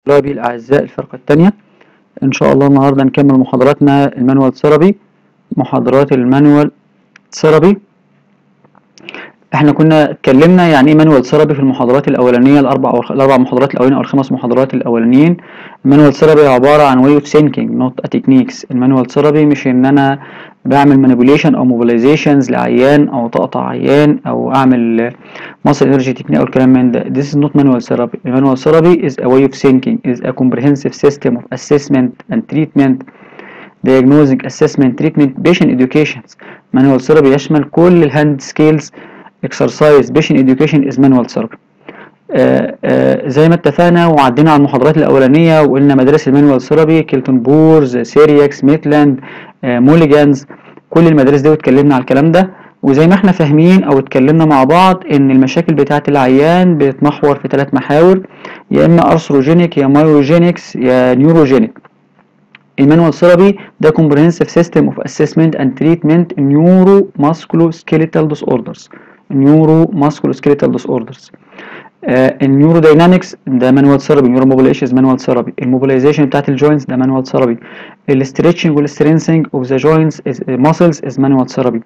طلابي الأعزاء الفرقة التانية إن شاء الله النهاردة نكمل محاضراتنا المانوال ثيرابي محاضرات المانوال ثيرابي احنا كنا اتكلمنا يعني ايه مانوال ثيرابي في المحاضرات الأولانية الأربع أو الأربع محاضرات الأولانية أو الخمس محاضرات الأولانيين المانوال ثيرابي عبارة عن way of thinking not a techniques المانوال ثيرابي مش إن أنا بعمل manipulation أو mobilizations لعيان أو تقطع عيان أو أعمل muscle energy technique أو الكلام من ده this is not manual therapy manual therapy is a way of thinking is a comprehensive system of assessment and treatment diagnosing assessment treatment patient education manual therapy يشمل كل الهاند سكيلز exercise patient education is manual therapy آه آه زي ما اتفقنا وعدينا على المحاضرات الأولانية وقلنا مدارس المانوال ثيرابي كيلتون بورز سيرياكس ميتلاند آه موليجانز كل المدارس دي واتكلمنا على الكلام ده وزي ما احنا فاهمين او اتكلمنا مع بعض ان المشاكل بتاعه العيان بتتمحور في ثلاث محاور يا اما ارثروجينيك يا مايوجينيكس يا نيوروجينيك المانوال ثيرابي ده comprehensive system of assessment and treatment neuro musculoskeletal disorders neuro musculoskeletal disorders النيورو داينامكس ده مانوال ثيرابي نيورو موبيلايزيشن مانوال ثيرابي الموبيلايزيشن بتاعت الجوينتس ده مانوال ثيرابي الاستريتشنج والسترينسنج اوف ذا جوينتس ماسلز از مانوال ثيرابي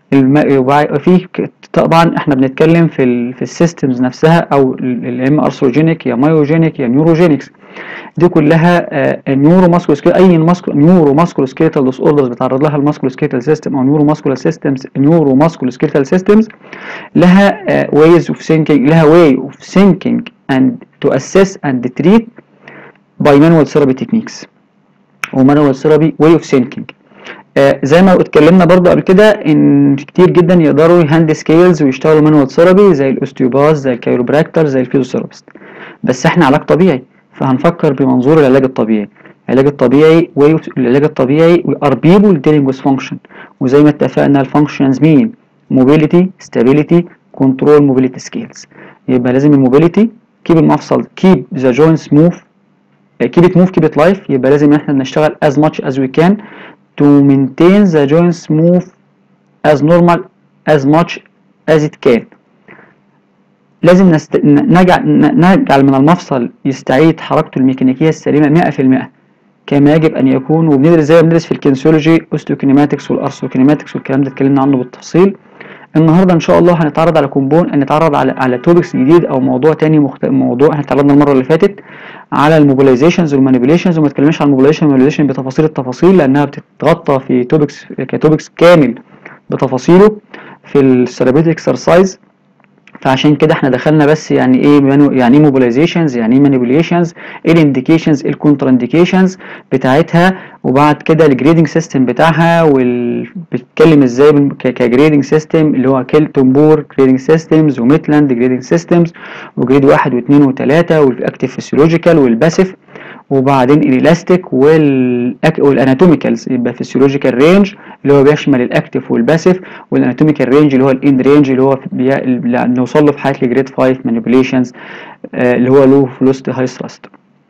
في طبعا احنا بنتكلم في ال في السيستمز نفسها او يا اما ارثروجينيك يا مايوجينيك يا نيوروجينيكس دي كلها نيورو ماسكولو اي نيورو ماسكولو سكيلتال ديس اوردرز بيتعرض لها الماسكولو سكيلتال سيستم او نيورو ماسكولو سيستمز نيورو ماسكولو سكيلتال سيستمز لها ways of thinking لها way of thinking and to assess and treat by manual therapy techniques ومانوال ثيرابي way of thinking آه زي ما اتكلمنا برضو قبل كده ان كتير جدا يقدروا يهاند سكيلز ويشتغلوا مانوال ثيرابي زي الاوستيوباز زي الكايروبراكتر زي الفيزيوثيرابيست بس احنا علاج طبيعي فهنفكر بمنظور العلاج الطبيعي العلاج الطبيعي العلاج الطبيعي are people dealing with function وزي ما اتفقنا الفانكشنز مين mobility stability control mobility skills يبقى لازم الموبيليتي keep المفصل keep the joints move keep it move keep it life يبقى لازم احنا نشتغل as much as we can to maintain the joints move as normal as much as it can لازم نست... نجعل... نجعل من المفصل يستعيد حركته الميكانيكية السليمة 100% كما يجب أن يكون وبندرس زي ما بندرس في الكنسيولوجي أوستيوكينيماتكس والأرثوكينيماتكس والكلام ده اتكلمنا عنه بالتفصيل النهارده ان شاء الله هنتعرض على كومبون هنتعرض على على توبكس جديد او موضوع تاني مخت... موضوع احنا اتعرضنا المره اللي فاتت على الموبيلايزيشنز والمانيبيوليشنز وما اتكلمناش عن الموبيلايزيشن والمانيبيوليشن بتفاصيل التفاصيل لانها بتتغطى في توبكس كتوبكس كامل بتفاصيله في الثيرابيوتيك اكسرسايز فعشان كده احنا دخلنا بس يعني ايه منو يعني ايه موبيلايزيشنز يعني ايه مانيبيوليشنز ايه الانديكيشنز ايه الكونترا انديكيشنز بتاعتها وبعد كده الجريدنج سيستم بتاعها وال بتتكلم ازاي كجريدنج سيستم اللي هو كيلتون بور جريدنج سيستمز وميتلاند جريدنج سيستمز وجريد واحد واثنين وثلاثة والاكتيف فيسيولوجيكال والباسيف وبعدين الالاستيك والاناتوميكالز يبقى فيسيولوجيكال رينج اللي هو بيشمل الاكتيف والباسيف والاناتوميكال رينج اللي هو الاند رينج اللي هو نوصل له في حاله الجريد 5 مانيبيوليشنز اللي هو لو فلوستي هاي ثراست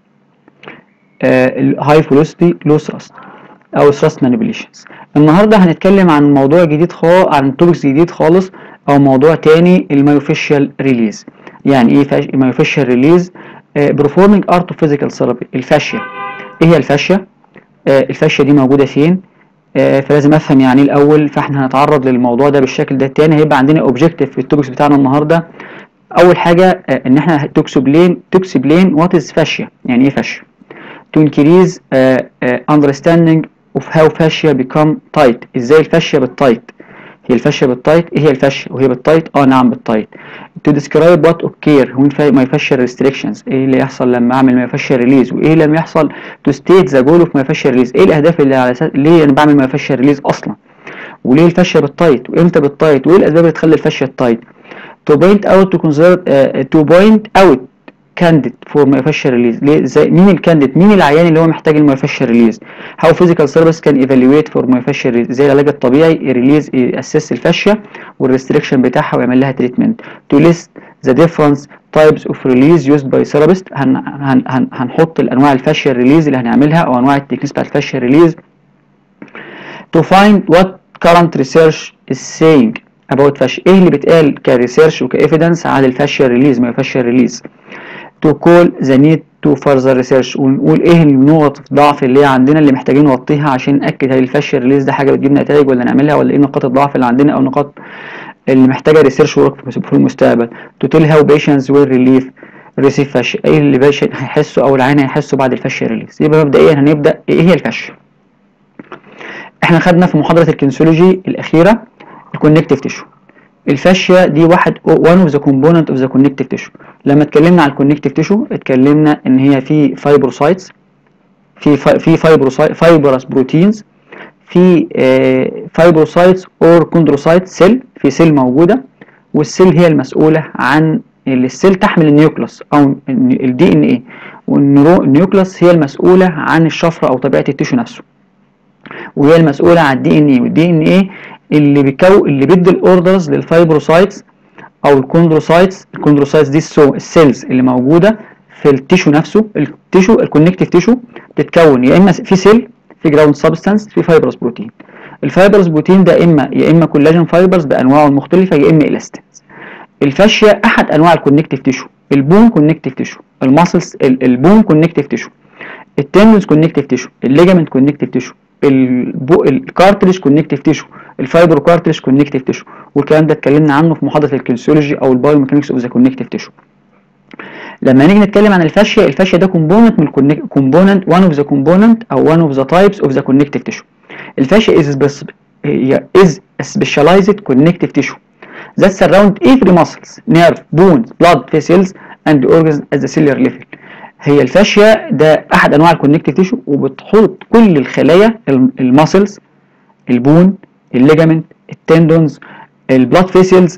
هاي فلوستي لو ثراست او ثراست مانيبيوليشنز النهارده هنتكلم عن موضوع جديد خالص عن توبكس جديد خالص او موضوع تاني المايوفيشال ريليز يعني ايه فاش... مايوفيشال ريليز performing art of physical therapy الفاشية ايه هي الفاشية آه الفاشية دي موجودة فين آه فلازم افهم يعني الاول فاحنا هنتعرض للموضوع ده بالشكل ده التاني هيبقى عندنا اوبجيكتيف في التوبكس بتاعنا النهارده اول حاجة آه ان احنا تكسبلين تكسبلين وات از فاشية يعني ايه فاشية to increase uh, uh, understanding of how fascia become tight ازاي الفاشية بالتايت هي الفاشية بالتايت ايه هي الفاشية وهي بالتايت اه نعم بالتايت to describe what occur when my fascial restrictions ايه اللي يحصل لما اعمل my fascial release وايه اللي يحصل to state the goal of my fascial release ايه الاهداف اللي على اساس ليه انا بعمل my fascial release اصلا وليه الفاشية بالتايت وامتى بالتايت وايه الاسباب اللي تخلي الفاشية التايت to point out to consider uh, to point out candidate for myofascial release ليه ازاي مين الكانديد مين العيان اللي هو محتاج الميوفاشيال ريليز how physical therapist can evaluate for myofascial release زي العلاج الطبيعي يريليز ياسس الفاشيا والريستريكشن بتاعها ويعمل لها تريتمنت to list the different types of release used by therapist هن هن هن هنحط الانواع الفاشيال ريليز اللي هنعملها او انواع التكنيكس بتاعت الفاشيال ريليز to find what current research is saying about fascia ايه اللي بيتقال كريسيرش وكايفيدنس على الفاشيال ريليز myofascial release to call the need to further research ونقول ايه النقط الضعف اللي هي عندنا اللي محتاجين نغطيها عشان ناكد هل الفاشيا ريليز ده حاجه بتجيب نتائج ولا نعملها ولا ايه نقاط الضعف اللي عندنا او نقاط اللي محتاجه ريسيرش ورك في المستقبل to tell how patients will relieve receive fascia ايه اللي باشا هيحسوا او العين هيحسوا بعد الفاشيا ريليز يبقى مبدئيا هنبدا ايه هي الفاشيا احنا خدنا في محاضره الكنسولوجي الاخيره الكونكتيف تيشو الفاشيا دي واحد one of the component of the connective tissue لما اتكلمنا على الكونكتيف تيشو اتكلمنا ان هي في فايبروسايتس في في فايبروسايت فايبرس بروتينز في فايبروسايتس اور كوندروسايت سيل في سيل موجوده والسيل هي المسؤوله عن السيل تحمل النيوكلس او الدي ان ايه والنيوكلس هي المسؤوله عن الشفره او طبيعه التيشو نفسه وهي المسؤوله عن الدي ان ايه والدي ان ايه اللي بيكو اللي بيدي الاوردرز للفايبروسايتس او الكوندروسايتس الكوندروسايتس دي السو السيلز اللي موجوده في التيشو نفسه التيشو الكونكتيف تيشو بتتكون يا اما في سيل في جراوند سبستانس في فايبرس بروتين الفايبرس بروتين ده اما يا اما كولاجين فايبرز بانواعه المختلفه يا اما الاستينز الفاشيا احد انواع الكونكتيف تيشو البون كونكتيف تيشو الماسلز البون كونكتيف تيشو التندنز كونكتيف تيشو الليجامنت كونكتيف تيشو الكارتريج كونكتيف تيشو الفايبرو كارتريج كونكتيف تيشو والكلام ده اتكلمنا عنه في محاضره الكنسيولوجي او البايو ميكانكس اوف ذا كونكتيف تيشو لما نيجي نتكلم عن الفاشيا الفاشيا ده كومبوننت من كومبوننت وان اوف ذا كومبوننت او وان اوف ذا تايبس اوف ذا كونكتيف تيشو الفاشيا از هي از سبيشاليزد كونكتيف تيشو that surround every muscles nerve bones blood vessels and organs at the cellular level هي الفاشيا ده احد انواع الكونكتيف تيشو وبتحوط كل الخلايا الماسلز البون الليجامنت التندونز البلاد فيسلز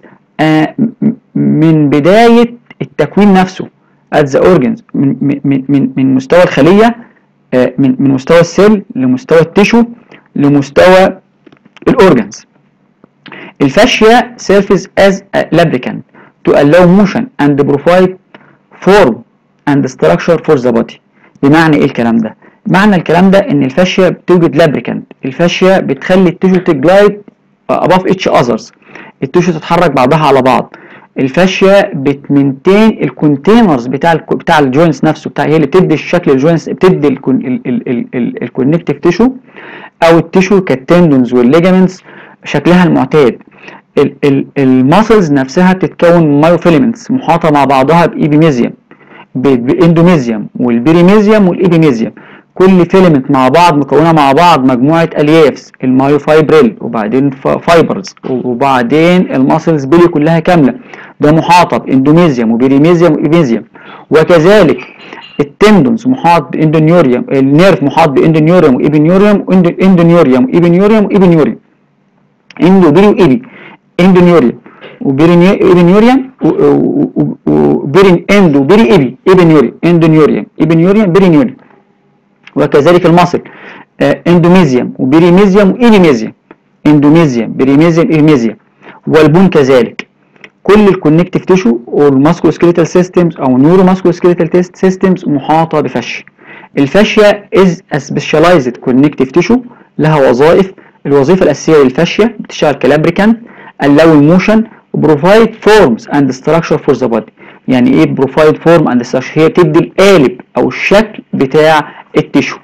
من بدايه التكوين نفسه at the organs من من من, من مستوى الخليه من من مستوى السيل لمستوى التيشو لمستوى الاورجنز الفاشيا serves as a lubricant to allow motion and provide form and structure for the body بمعنى ايه الكلام ده معنى الكلام ده ان الفاشيا بتوجد لابريكانت الفاشيا بتخلي التيشو تجلايد above each others التيشو تتحرك بعضها على بعض الفاشيا بتمنتين الكونتينرز بتاع ال بتاع الجوينتس نفسه بتاع هي اللي بتدي الشكل الجوينتس بتدي الكونكتيف تيشو او التيشو كالتندونز والليجامنتس شكلها المعتاد الماسلز نفسها بتتكون مايوفيلمنتس محاطه مع بعضها بايبيميزيوم باندوميزيوم والبيريميزيوم والايبيميزيوم كل فيلمنت مع بعض مكونه مع بعض مجموعه اليافس المايوفايبريل وبعدين فايبرز وبعدين الماسلز بيلي كلها كامله ده محاطه باندوميزيوم وبيريميزيوم وايبيميزيوم وكذلك التندونز محاط باندونيوريوم النيرف محاط باندونيوريوم وايبينيوريوم اندونيوريوم وايبينيوريوم وايبينيوريوم اندو بيري وايبي اندونيوريوم وبيرينيوريوم وبيرين اندو بيري ايبي ايبينيوريوم اندونيوريوم ايبينيوريوم بيرينيوريوم وكذلك المصل اندوميزيوم وبيريميزيوم وايبيميزيوم اندوميزيوم بيريميزيوم ايبيميزيوم والبون كذلك كل الكونكتيف تيشو والماسكو سكيليتال سيستمز او نيورو ماسكو سكيليتال سيستمز محاطه بفاشيا الفاشيا از سبيشاليزد كونكتيف تيشو لها وظائف الوظيفه الاساسيه للفاشيا بتشتغل كلابريكانت allow motion provide forms and structure for the body يعني ايه provide form and structure هي بتدي القالب او الشكل بتاع التيشو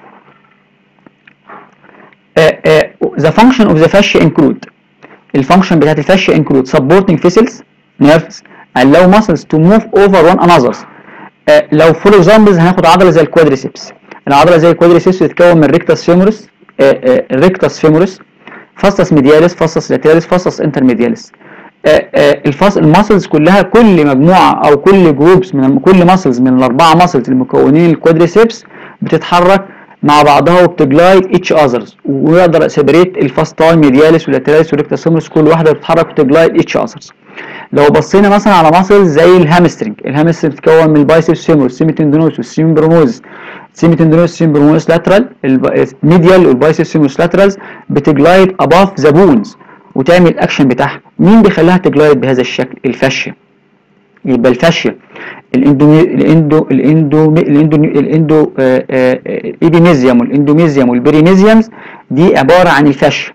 uh, uh, the function of the fascia include الفانكشن بتاعت الفاشيا include supporting vessels nerves allow muscles to move over one another uh, لو فور examples هناخد عضله زي الكوادريسبس العضله زي الكوادريسبس بتتكون من ريكتاس فيمورس ريكتاس فيمورس فاسس ميدياليس فاسس لاتراليس فاسس انترميدياليس الفاس الماسلز كلها كل مجموعه او كل جروبس من كل ماسلز من الاربعه ماسلز المكونين الكوادريسبس بتتحرك مع بعضها وبتجلايد اتش اذرز ويقدر سيبريت الفاستاي ميدياليس واللاتراليس والريكتاس فيمورس كل واحده بتتحرك وتجلايد اتش اذرز لو بصينا مثلا على ماسلز زي الهامسترنج الهامسترنج بتتكون من البايسبس فيمورس سيميتندينوس والسيمبرونوز سيميتندينوس سيمبرونوس لاترال الميديال والبايسبس فيمورس لاترالز بتجلايد اباف ذا بونز وتعمل الاكشن بتاعها مين بيخليها تجلايد بهذا الشكل الفاشيا يبقى الفاشيا الاندو الاندو الاندو الاندو الاندو الايبيميزيوم والاندوميزيوم والبريميزيومز دي عباره عن الفاشيا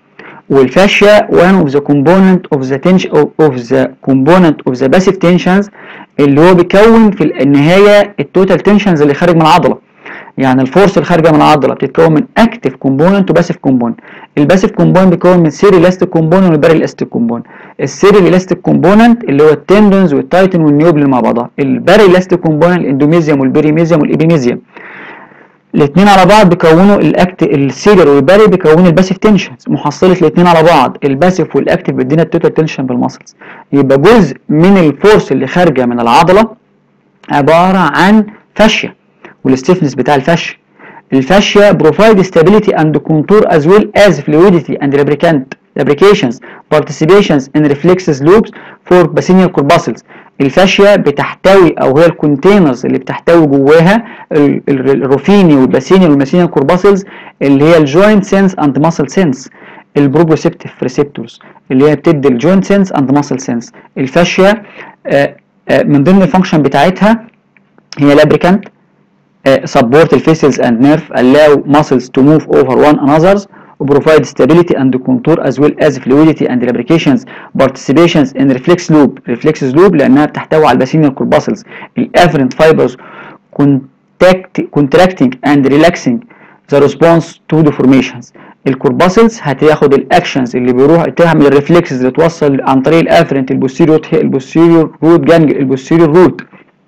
والفاشيا one of the component of the tension of the component of the passive tensions اللي هو بيكون في النهايه التوتال تنشنز اللي خارج من العضله يعني الفورس اللي خارجه من العضله بتتكون من اكتف كومبوننت وباسيف كومبوننت الباسيف كومبوننت بيتكون من سيري الاستيك كومبوننت والباري الاستيك كومبوننت السيري الاستيك كومبوننت اللي هو التندونز والتايتن والنيوبل مع بعضها الباري الاستيك كومبوننت الاندوميزيوم والبيريميزيوم والابيميزيوم الاثنين على بعض بيكونوا الاكت السيلر والباري بيكونوا الباسيف تنشنز محصله الاثنين على بعض الباسيف والاكتف بيدينا التوتال تنشن بالمسلز يبقى جزء من الفورس اللي خارجه من العضله عباره عن فاشيه والستيفنس بتاع الفاشيه الفاشيه بروفايد stability and contour as well as fluidity and lubricant lubrications participations in reflexes loops for basinial corpuscles الفاشيه بتحتوي او هي الكونتينرز اللي بتحتوي جواها الروفيني والباسيني والماسيني كورباسلز اللي هي الجوينت سينس اند ماسل سينس البروبوسيبتيف ريسبتورز اللي هي بتدي الجوينت سينس اند ماسل سينس الفاشيه من ضمن الفانكشن بتاعتها هي لابريكانت support الفيسلز and nerve allow muscles to move over one another's provide stability and contour as well as fluidity and lubrications participations in reflex loop reflex loop لأنها بتحتوي على الباسينيال corpuscles الافرنت fibers contact, contracting and relaxing the response to deformations الكورباسلز هتاخد الاكشنز اللي بيروح تعمل الريفلكسز اللي توصل عن طريق الافرنت البوستيريور البوستيريور روت جانج البوستيريور روت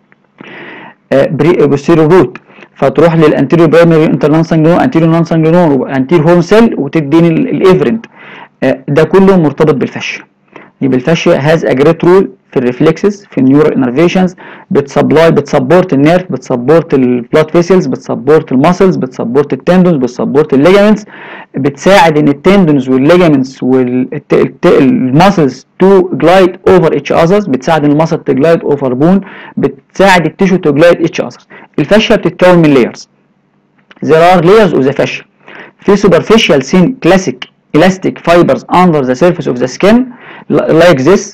بوستيريور روت فتروح للانتيريور برايمري انترنال سانجلون انتيريور نون سانجلون وانتيريور هورن سيل وتديني الافرنت ده كله مرتبط بالفاشيه يبقى الفاشيه هاز ا جريت رول في الريفلكسز في النيورال انرفيشنز بتسبلاي بتسبورت النيرف بتسبورت البلاد فيسلز بتسبورت الماسلز بتسبورت التندونز بتسبورت الليجامنتس بتساعد ان التندونز والليجامنتس والماسلز تو جلايد اوفر اتش اذرز بتساعد ان الماسل تجلايد اوفر بون بتساعد التيشو تو جلايد اتش اذرز الفاشيه بتتكون من layers there are layers of the fascia في superficial thin classic elastic fibers under the surface of the skin like this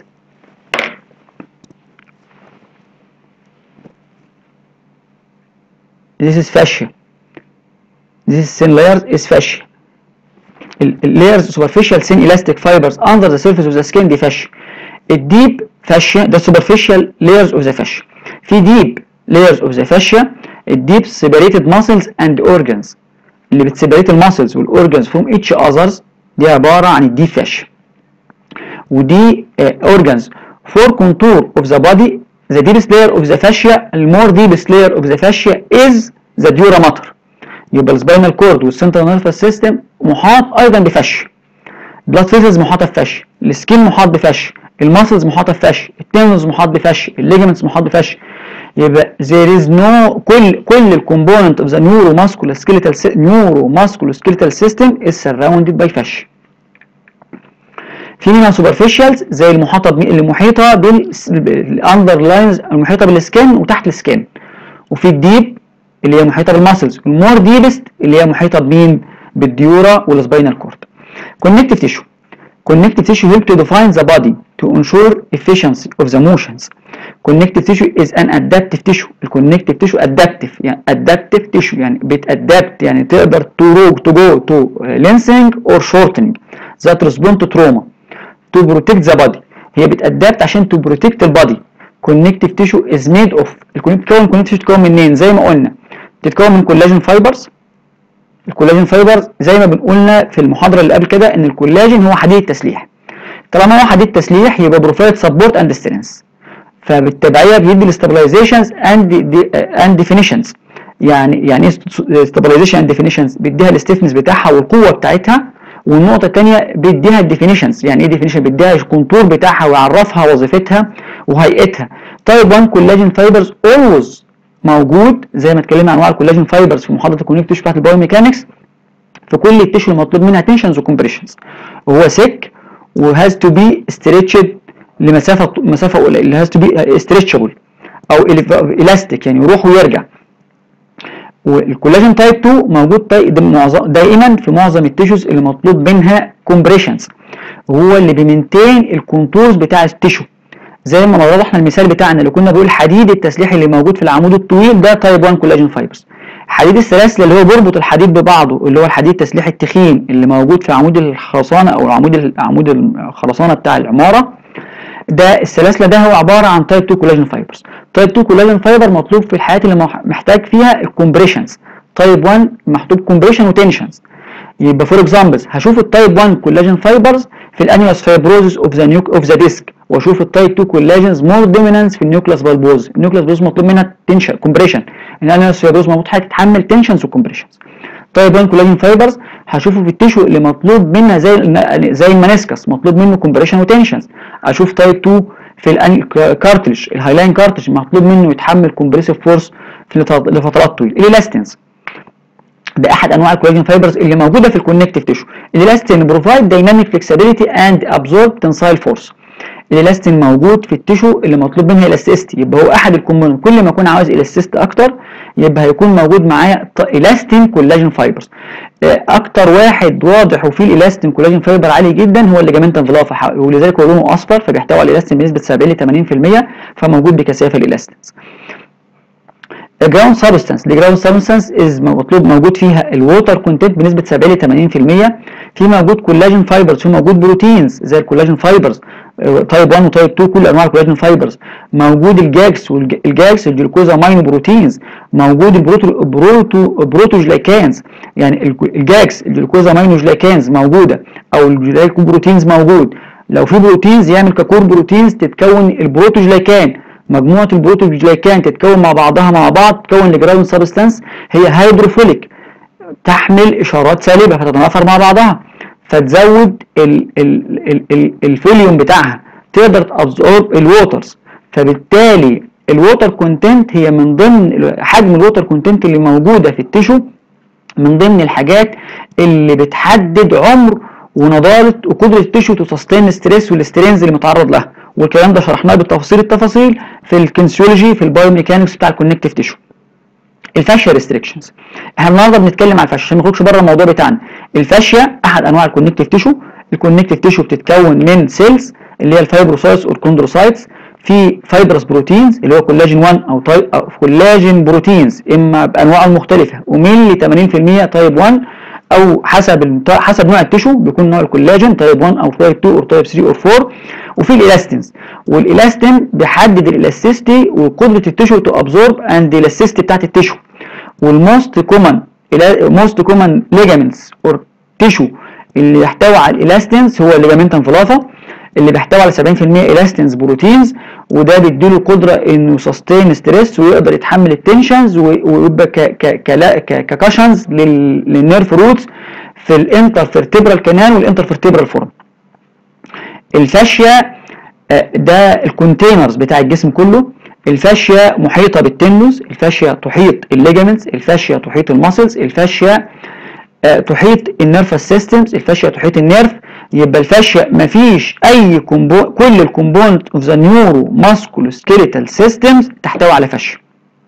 this is fascia this is thin layers is fascia layers superficial thin elastic fibers under the surface of the skin دي fascia الديب fascia ده superficial layers of the fascia في deep layers of the fascia الديب separated muscles and organs اللي بتسيبريت الماسلز والاورجنز from each others دي عبارة عن الديب fascia ودي uh, organs for contour of the body the deepest layer of the fascia the more deepest layer of the fascia is the dura mater يبقى السباينال كورد والسنترال نيرفس سيستم محاط ايضا بفاشيا بلاد فيسلز محاطه بفاشيا السكين محاط بفاشيا الماسلز محاطه بفاشيا التندونز محاط بفاشيا الليجمنتس محاط بفاشيا يبقى there is no كل كل الكومبوننت of the neuromusculoskeletal neuromusculoskeletal system is surrounded by fascia في منها سوبرفيشالز زي المحاطه بمي... اللي محيطه بالاندر لاينز المحيطه بالسكين وتحت السكين وفي الديب اللي هي محيطه بالماسلز المور ديبست اللي هي محيطه بمين بالديورا والسباينال كورد كونكتيف تيشو connective tissue help to define the body to ensure efficiency of the motions connective tissue is an adaptive tissue الكونكتيف تيشو adaptive يعني adaptive tissue يعني بتادبت يعني تقدر to go to go to lengthening or shortening that respond to trauma to protect the body هي بتادبت عشان to protect البادي connective tissue is made of الكونكتيف connective tissue تتكون منين زي ما قلنا تتكون من كولاجين فايبرز الكولاجين فايبرز زي ما بنقولنا في المحاضره اللي قبل كده ان الكولاجين هو حديد تسليح طالما هو حديد تسليح يبقى بروفايد سبورت اند سترينث فبالتبعيه بيدي الاستابلايزيشنز اند اند ديفينيشنز يعني يعني ايه استابلايزيشن اند ديفينيشنز بيديها الاستيفنس بتاعها والقوه بتاعتها والنقطه الثانيه بيديها الديفينيشنز يعني ايه ديفينيشن بيديها الكونتور بتاعها ويعرفها وظيفتها وهيئتها تايب 1 كولاجين فايبرز اولويز موجود زي ما اتكلمنا عن انواع الكولاجين فايبرز في محاضره الكونكتيف تيشو بتاعت البايو ميكانكس في كل التيشو المطلوب منها تنشنز وكمبريشنز وهو سيك وهاز تو بي ستريتشد لمسافه مسافه قليله هاز تو بي ستريتشبل او الاستيك يعني يروح ويرجع والكولاجين تايب 2 موجود دائما في معظم التيشوز اللي مطلوب منها كومبريشنز وهو اللي بيمنتين الكونتورز بتاع التيشو زي ما وضحنا المثال بتاعنا اللي كنا بنقول الحديد التسليحي اللي موجود في العمود الطويل ده تايب 1 كولاجين فايبرز حديد السلاسل اللي هو بيربط الحديد ببعضه اللي هو الحديد التسليحي التخين اللي موجود في عمود الخرسانه او عمود عمود الخرسانه بتاع العماره ده السلاسل ده هو عباره عن تايب 2 كولاجين فايبرز تايب 2 كولاجين فايبر مطلوب في الحالات اللي مح- محتاج فيها الكومبريشنز تايب 1 محطوط كومبريشن وتنشنز يبقى فور اكزامبلز هشوف التايب 1 كولاجين فايبرز في الانيوس فايبروزس اوف ذا نيوك اوف ذا ديسك واشوف التايب 2 كولاجينز مور دومينانس في النيوكلاس بالبوز النيوكلاس بالبوز مطلوب منها تنشن كومبريشن الانيوس فايبروز مطلوب حاجه تتحمل تنشنز وكومبريشنز تايب 1 كولاجين فايبرز هشوفه في التيشو اللي مطلوب منها زي الم- زي المنسكس مطلوب منه كومبريشن وتنشنز اشوف تايب 2 في الكارتلج الهايلاين كارتلج مطلوب منه يتحمل كومبريسيف فورس في لط- لفترات طويله الالاستنز ده احد انواع الكولاجين فايبرز اللي موجوده في الكونكتيف تيشو الالاستين بروفايد دايناميك فلكسبيليتي اند ابزورب تنسايل فورس الالاستين موجود في التيشو اللي مطلوب منها الاستيستي يبقى هو احد الكومبوننت كل ما اكون عاوز الاستيست اكتر يبقى هيكون موجود معايا ط- الاستين كولاجين فايبرز آه، اكتر واحد واضح وفيه الالاستين كولاجين فايبر عالي جدا هو الليجامنت انفلافا ولذلك هو لونه اصفر فبيحتوي على الالاستين بنسبه 70 ل 80% فموجود بكثافه الالاستينز الجراوند سبستانس الجراوند سبستانس از مطلوب موجود فيها الووتر كونتنت بنسبه 70 ل 80% في موجود كولاجين فايبرز في موجود بروتينز زي الكولاجين فايبرز تايب 1 وتايب 2 كل انواع الكولاجين فايبرز موجود الجاكس والجاكس الجلوكوزا ماينو بروتينز موجود البروتو بروتو بروتوجلايكانز يعني الك- الجاكس الجلوكوزا ماينو جلايكانز موجوده او الجلايكوبروتينز موجود لو في بروتينز يعمل ككور بروتينز تتكون البروتوجلايكان مجموعه البروتوجلايكان تتكون مع بعضها مع بعض تكون الجراوند سبستانس هي هيدروفيليك تحمل اشارات سالبه فتتنافر مع بعضها فتزود ال ال ال ال الفوليوم بتاعها تقدر تابزورب الووترز فبالتالي الووتر كونتنت هي من ضمن ال- حجم الووتر كونتنت اللي موجوده في التيشو من ضمن الحاجات اللي بتحدد عمر ونضاره وقدره التيشو تسستين ستريس والسترينز اللي متعرض لها والكلام ده شرحناه بالتفاصيل التفاصيل في الكنسيولوجي في البايوميكانكس بتاع الكونكتيف تيشو الفاشيا ريستريكشنز احنا النهارده بنتكلم على الفاشيا عشان ما نخرجش بره الموضوع بتاعنا الفاشيا احد انواع الكونكتيف تيشو الكونكتيف تيشو بتتكون من سيلز اللي هي الفايبروسايتس والكوندروسايتس في فايبرس بروتينز اللي هو كولاجين 1 او تايب أو كولاجين بروتينز اما بانواعه المختلفه ومينلي 80% تايب 1 او حسب الت- حسب نوع التيشو بيكون نوع الكولاجين تايب 1 او تايب 2 او تايب 3 او 4 وفي الالاستينز والالاستين بيحدد الالاستيستي وقدره التيشو تو ابزورب اند الاستيستي بتاعت التيشو والموست كومن موست كومن ليجامنتس اور تيشو اللي يحتوي على الالاستينز هو الليجامنت انفلافا اللي بيحتوي على 70% الاستينز بروتينز وده بيديله قدره انه سستين ستريس ويقدر يتحمل التنشنز ويبقى ك ك كلا- ك ككشنز للنيرف روتس في الانترفيرتبرال كانال والانترفيرتبرال فورم الفاشيا آه، ده الكونتينرز بتاع الجسم كله الفاشيا محيطه بالتندوز الفاشيا تحيط الليجامنتس الفاشيا تحيط الماسلز الفاشيا آه، تحيط النيرفس سيستمز الفاشيا تحيط النيرف يبقى الفاشيا مفيش اي كومبو كل الكومبوننت اوف ذا نيورو ماسكولو سكيليتال سيستمز تحتوي على فاشيا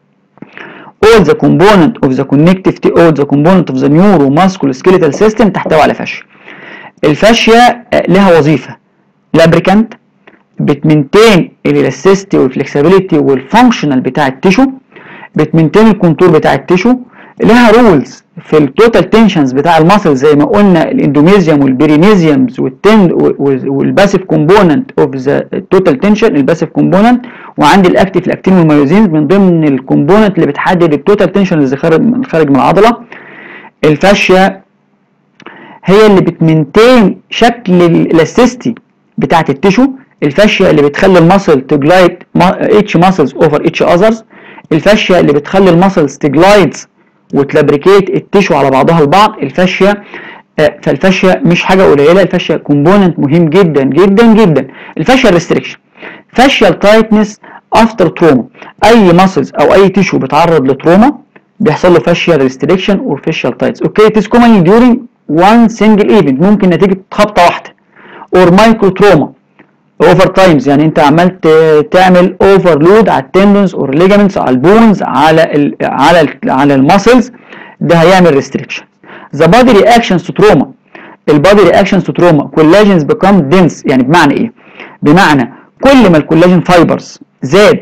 all the component of the connective t- all the component of the neuromusculoskeletal system تحتوي على فاشيا الفاشيا آه، لها وظيفه لابريكانت بتمنتين الالاستيستي والفلكسبيليتي والفانكشنال بتاع التيشو بتمنتين الكونتور بتاع التيشو لها رولز في التوتال تنشنز بتاع الماسل زي ما قلنا الاندوميزيوم والبيرينيزيومز والتن والباسيف كومبوننت اوف ذا توتال تنشن الباسيف كومبوننت وعندي الاكتيف الاكتين والمايوزين من ضمن الكومبوننت اللي بتحدد التوتال تنشن اللي خارج من خارج من العضله الفاشيا هي اللي بتمنتين شكل الالاستيستي بتاعت التيشو الفاشيا اللي بتخلي المسل تجلايد اتش ماسلز اوفر اتش اذرز الفاشيا اللي بتخلي المسلز تجلايدز وتلابريكيت التيشو على بعضها البعض الفاشيا آه، فالفاشيا مش حاجه قليله الفاشيا كومبوننت مهم جدا جدا جدا الفاشيا ريستريكشن فاشيال تايتنس افتر تروما اي ماسلز او اي تيشو بيتعرض لتروما بيحصل له فاشيال ريستريكشن اور فاشيال تايتس اوكي ات از كومن ديورنج وان سنجل ايفنت ممكن نتيجه خبطه واحده اور مايكرو تروما اوفر تايمز يعني انت عمال ت- تعمل اوفرلود على التندونز اور ليجامنتس على البونز على ال على ال على الماسلز ده هيعمل ريستريكشن ذا بادي رياكشنز تو تروما البادي رياكشنز تو تروما كولاجينز بيكام دنس يعني بمعنى ايه بمعنى كل ما الكولاجين فايبرز زاد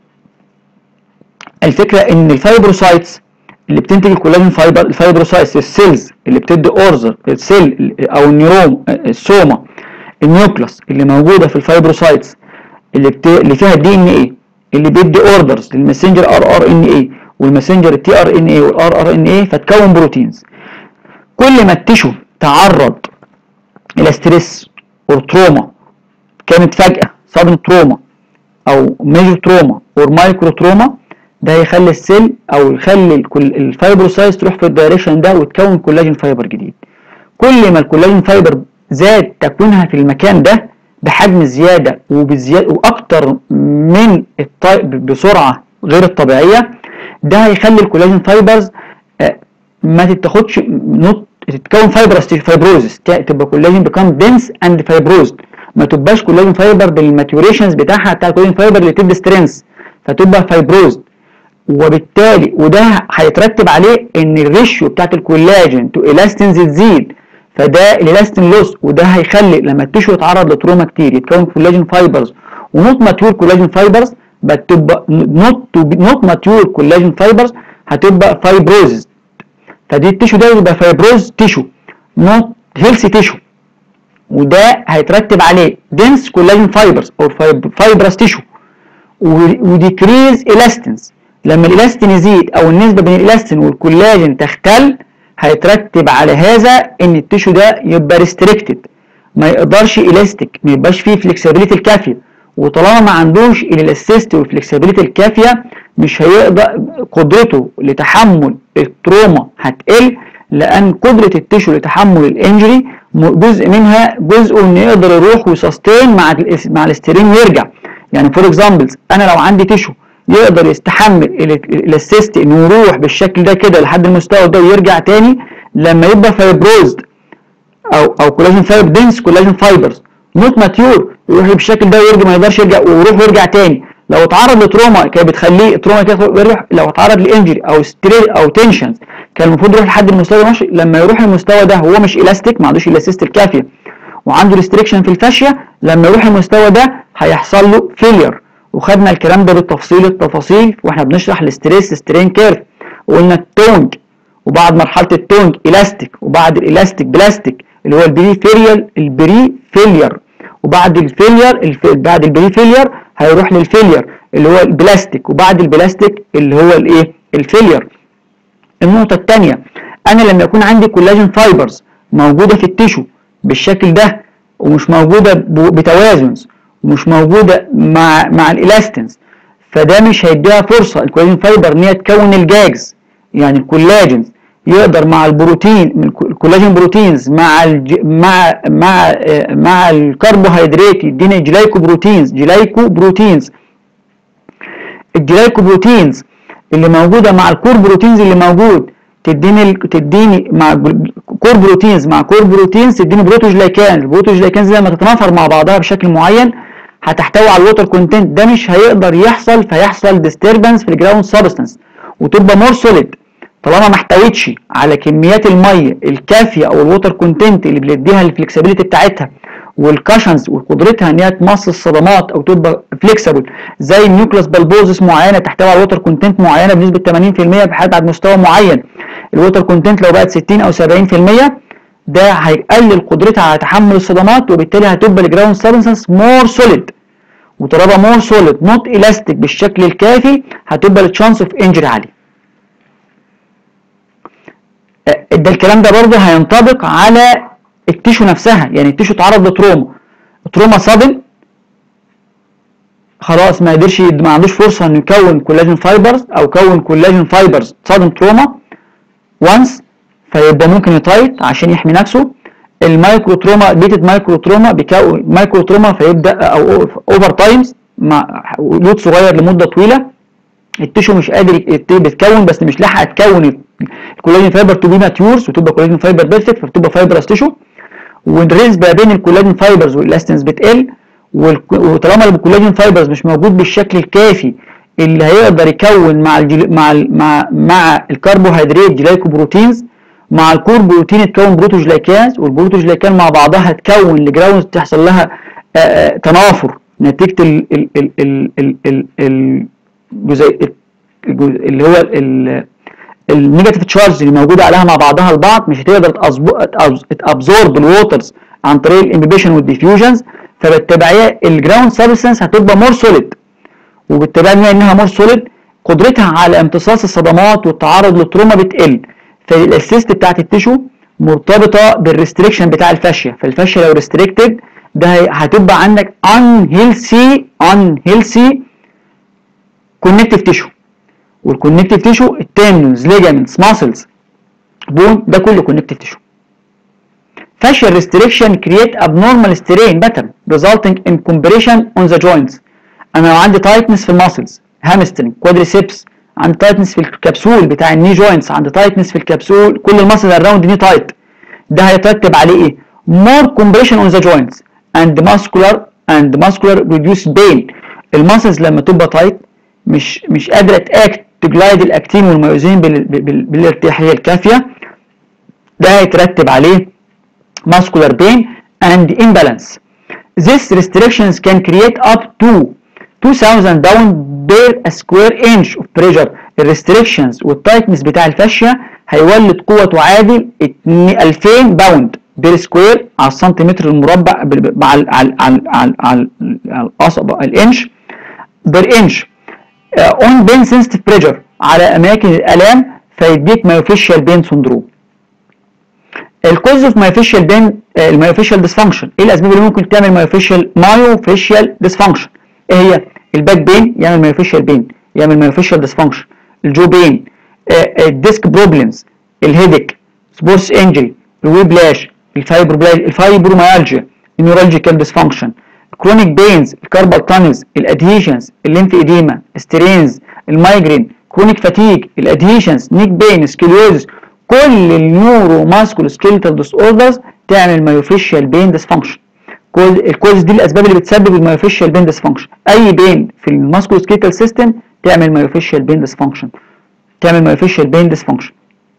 الفكره ان الفايبروسايتس اللي بتنتج الكولاجين فايبر الفايبروسايتس السيلز اللي بتدي اورزر السيل او النيروم السوما النيوكلاس اللي موجوده في الفايبروسايتس اللي بت... اللي فيها الدي ان ايه اللي بيدي اوردرز للماسنجر ار ار ان اي والماسنجر تي ار ان اي والار ار ان اي فتكون بروتينز كل ما التشو تعرض الى ستريس اور تروما كانت فجأة صدمة تروما او ميجر تروما اور مايكرو تروما ده هيخلي السيل او يخلي الفايبروسايز تروح في الدايركشن ده وتكون كولاجين فايبر جديد كل ما الكولاجين فايبر زاد تكوينها في المكان ده بحجم زياده وبزياده واكتر من الطي... بسرعه غير الطبيعيه ده هيخلي الكولاجين فايبرز ما تتاخدش نوت تتكون فايبرس فايبروزس تبقى كولاجين بيكام دنس اند فايبروزد ما تبقاش كولاجين فايبر بالماتيوريشنز بتاعها بتاع الكولاجين فايبر اللي تدي سترينث فتبقى فايبروزد وبالتالي وده هيترتب عليه ان الريشيو بتاعت الكولاجين تو الاستينز تزيد فده الالاستين لوس وده هيخلي لما التيشو يتعرض لتروما كتير يتكون كولاجين فايبرز ونوت ماتيور كولاجين فايبرز بتبقى نوت نوت ماتيور كولاجين فايبرز هتبقى فايبروزز فدي التيشو ده يبقى فايبروز تيشو نوت هيلثي تيشو وده هيترتب عليه دنس كولاجين فايبرز او فايبرس تيشو وديكريز الاستنز لما الالاستين يزيد او النسبه بين الالاستين والكولاجين تختل هيترتب على هذا ان التيشو ده يبقى ريستريكتد ما يقدرش الاستيك ما يبقاش فيه فلكسبيليتي الكافيه وطالما ما عندوش الاستيستي والفلكسبيليتي الكافيه مش هيقدر قدرته لتحمل التروما هتقل لان قدره التيشو لتحمل الانجري جزء منها جزء انه يقدر يروح ويسستين مع مع الاسترين ويرجع يعني فور اكزامبلز انا لو عندي تيشو يقدر يستحمل الاسيست انه يروح بالشكل ده كده لحد المستوى ده ويرجع تاني لما يبقى فايبروزد او او كولاجين فايبر دنس كولاجين فايبرز نوت ماتيور يروح بالشكل ده ويرجع ما يقدرش يرجع ويروح ويرجع تاني لو اتعرض لتروما كانت بتخليه تروما كده يروح لو اتعرض لانجري او ستري او تنشنز كان المفروض يروح لحد المستوى ده ماشي لما يروح المستوى ده هو مش الاستيك ما عندوش الاستيست الكافيه وعنده ريستريكشن في الفاشيه لما يروح المستوى ده هيحصل له فيلير وخدنا الكلام ده بالتفصيل التفاصيل واحنا بنشرح الاستريس سترين كيرف وقلنا التونج وبعد مرحله التونج الاستيك وبعد الالاستيك بلاستيك اللي هو البري فيلير البري فيلير وبعد الفيلير الف... بعد البري فيلير هيروح للفيلير اللي هو البلاستيك وبعد البلاستيك اللي هو الايه الفيلير النقطه الثانيه انا لما يكون عندي كولاجين فايبرز موجوده في التيشو بالشكل ده ومش موجوده بتوازنز ومش موجوده مع مع الالاستنز فده مش هيديها فرصه الكولاجين فايبر ان هي تكون الجاجز يعني الكولاجينز يقدر مع البروتين الكولاجين بروتينز مع الج... مع مع مع الكربوهيدرات يدينا جلايكو بروتينز جلايكو بروتينز الجلايكو بروتينز اللي موجوده مع الكور بروتينز اللي موجود تديني تديني مع كور بروتينز مع كور بروتينز تديني بروتوجلايكانز البروتوجلايكانز لما تتنافر مع بعضها بشكل معين هتحتوي على الووتر كونتنت ده مش هيقدر يحصل فيحصل ديستربنس في الجراوند سبستانس وتبقى مور سوليد طالما ما احتوتش على كميات الميه الكافيه او الووتر كونتنت اللي بيديها الفلكسبيليتي بتاعتها والكاشنز وقدرتها ان هي تمص الصدمات او تبقى فليكسبل زي النيوكلاس بالبوزس معينه تحتوي على ووتر كونتنت معينه بنسبه 80% بحد بعد مستوى معين الووتر كونتنت لو بقت 60 او 70% ده هيقلل قدرتها على تحمل الصدمات وبالتالي هتبقى الجراوند سبستانس مور سوليد وطالما مور سوليد نوت الاستيك بالشكل الكافي هتبقى التشانس اوف انجري عالي ده الكلام ده برضه هينطبق على التيشو نفسها يعني التيشو اتعرض لتروما تروما صدم خلاص ما قدرش ما عندوش فرصه انه يكون كولاجين فايبرز او كون كولاجين فايبرز صدم تروما وانس فيبقى ممكن يتايت عشان يحمي نفسه المايكرو تروما بيتد مايكرو تروما بيكون مايكرو تروما فيبدا او اوفر تايمز مع لود صغير لمده طويله التيشو مش قادر بيتكون بس مش لاحقه تكون الكولاجين فايبر تو بي ماتيورز وتبقى كولاجين فايبر بيرفكت فبتبقى فايبرس تيشو والنسبه بين الكولاجين فايبرز والالاستنز بتقل وطالما الكولاجين فايبرز مش موجود بالشكل الكافي اللي هيقدر يكون مع الجل... مع ال... مع مع الكربوهيدرات جلايكو بروتينز مع الكور بروتين تكون بروتوجلايكانز والبروتوجلايكان مع بعضها تكون لجراوند تحصل لها آآ تنافر نتيجه ال ال ال ال ال ال ال الجزء اللي هو النيجاتيف تشارج اللي موجوده عليها مع بعضها البعض مش هتقدر تابزورب الووترز عن طريق الامبيبيشن والديفيوجنز فبالتبعيه الجراوند سبستانس هتبقى مور سوليد وبالتالي بما انها مور سوليد قدرتها على امتصاص الصدمات والتعرض للتروما بتقل فالاسيست بتاعت التيشو مرتبطه بالريستريكشن بتاع الفاشيه فالفاشيه لو ريستريكتد ده هتبقى عندك unhealthy unhealthy connective tissue والكونكتيف تيشو التندونز ليجامنتس ماسلز بون ده كله كونكتيف تيشو fascial restriction create abnormal strain pattern resulting in compression on the joints انا لو عندي tightness في الماسلز هامسترنج كوادريسيبس عندي tightness في الكبسول بتاع الني جوينتس عندي tightness في الكبسول كل الماسلز اراوند ني تايت ده هيترتب عليه ايه more compression on the joints and muscular and muscular reduced pain الماسلز لما تبقى تايت مش مش قادره تاكت تجلايد الاكتين والميوزين بال بال بالارتياحيه الكافيه ده هيترتب عليه muscular pain and imbalance. This restrictions can create up to 2000 pound per square inch of pressure. الريستريكشنز والتايتنس بتاع الفاشية هيولد قوة تعادل 2000 باوند بير سكوير على السنتيمتر المربع على على على على على القصبة الانش بير انش اون بين سنسيتيف بريشر على اماكن الالام فيديك مايوفيشال بين سندروم الكوز اوف مايوفيشال بين المايوفيشال ديسفانكشن ايه الاسباب اللي ممكن تعمل مايوفيشال مايوفيشال ديسفانكشن ايه هي الباك بين يعمل مايوفيشال بين يعمل مايوفيشال ديسفانكشن الجو بين الديسك بروبلمز الهيدك سبورتس انجري الويبلاش الفايبروميالجيا النيورالجيكال ديسفانكشن كرونيك بينز الكاربال تانلز الادهيشنز الليمف اديما سترينز المايجرين كرونيك فاتيج الادهيشنز نيك بين سكليوزس كل النيورو ماسكولو سكيلتال ديس اوردرز تعمل مايوفيشال بين ديسفانكشن الكوز دي الاسباب اللي بتسبب المايوفيشال بين ديسفانكشن اي بين في الماسكولو سكيلتال سيستم تعمل مايوفيشال بين ديسفانكشن تعمل مايوفيشال بين ديسفانكشن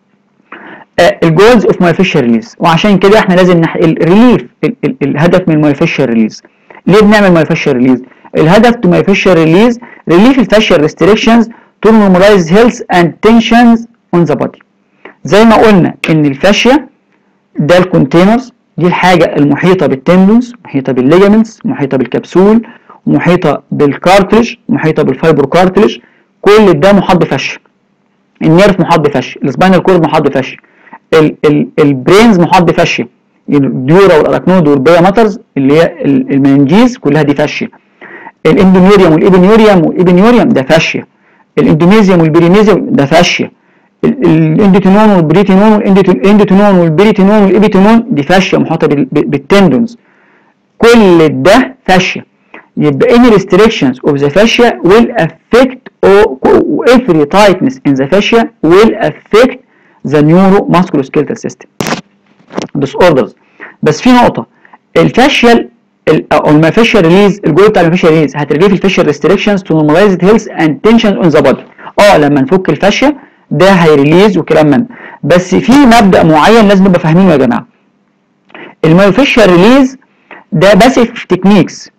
الجولز اوف مايوفيشال ريليز وعشان كده احنا لازم نح... الريليف ال... ال... الهدف من المايوفيشال ريليز ليه بنعمل مايوفيشال ريليز الهدف تو مايوفيشال ريليز ريليف الفاشيال ريستريكشنز تو نورماليز هيلث اند تنشنز اون ذا بودي زي ما قلنا ان الفاشيا ده الكونتينرز دي الحاجة المحيطة بالتندونز محيطة بالليجامنتس محيطة بالكبسول محيطة بالكارتريج محيطة بالفايبرو كارتريج كل ده محاط بفاشيا النيرف محاط بفاشيا السباينال كورد محاط بفاشيا ال ال البرينز محاط بفاشيا الديورا والاراكنود والبيا ماترز اللي هي المنجيز كلها دي فاشيا الاندوميريوم والابنيوريوم والابنيوريوم ده فاشيا الاندوميزيوم والبريميزيوم ده فاشيا الاندوتينون والبريتينون والاندوتينون والبريتينون والابيتينون دي فاشيا محاطه بالتندونز كل ده فاشيا يبقى any restrictions of the fascia will affect or every tightness in the fascia will affect the neuromusculoskeletal system disorders بس في نقطه الفاشيال او المافيشال ريليز الجول بتاع المافيشال ريليز هتريليف الفاشيال ريستريكشنز تو نورماليز هيلث اند تنشنز اون ذا بودي اه لما نفك الفاشيا ده هيريليز وكلام من بس في مبدا معين لازم نبقى فاهمينه يا جماعه المايوفيشال ريليز ده باسيف تكنيكس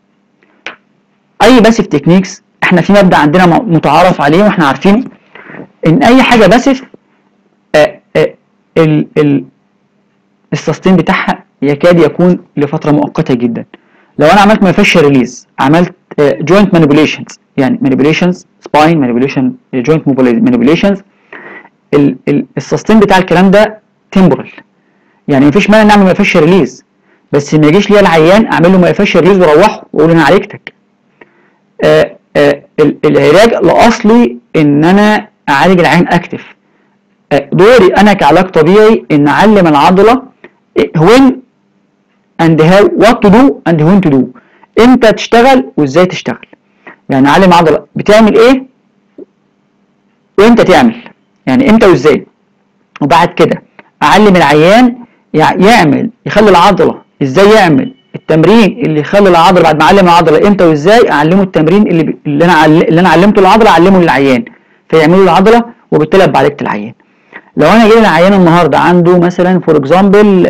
اي باسيف تكنيكس احنا في مبدا عندنا متعارف عليه واحنا عارفينه ان اي حاجه باسيف ال ال السستين بتاعها يكاد يكون لفتره مؤقته جدا لو انا عملت مايوفيشال ريليز عملت جوينت مانيبيوليشنز يعني مانيبيوليشنز سباين مانيبيوليشن جوينت مانيبيوليشنز السستين بتاع الكلام ده تمبورال يعني مفيش مانع نعمل مايوفيشال ريليز بس ما يجيش ليا العيان اعمل له مايوفيشال ريليز واروحه واقول انا عالجتك آآ آآ العلاج الاصلي ان انا اعالج العين اكتف دوري انا كعلاج طبيعي ان اعلم العضله وين اند هاو وات تو دو اند وين تو دو امتى تشتغل وازاي تشتغل يعني اعلم العضله بتعمل ايه وامتى تعمل يعني امتى وازاي وبعد كده اعلم العيان يعمل يخلي العضله ازاي يعمل التمرين اللي يخلي العضله بعد ما اعلم العضله امتى وازاي اعلمه التمرين اللي اللي انا اللي انا علمته العضله اعلمه للعيان فيعملوا العضله وبالتالي ابقى عالجت العيان لو انا جاي العيان النهارده عنده مثلا فور اكزامبل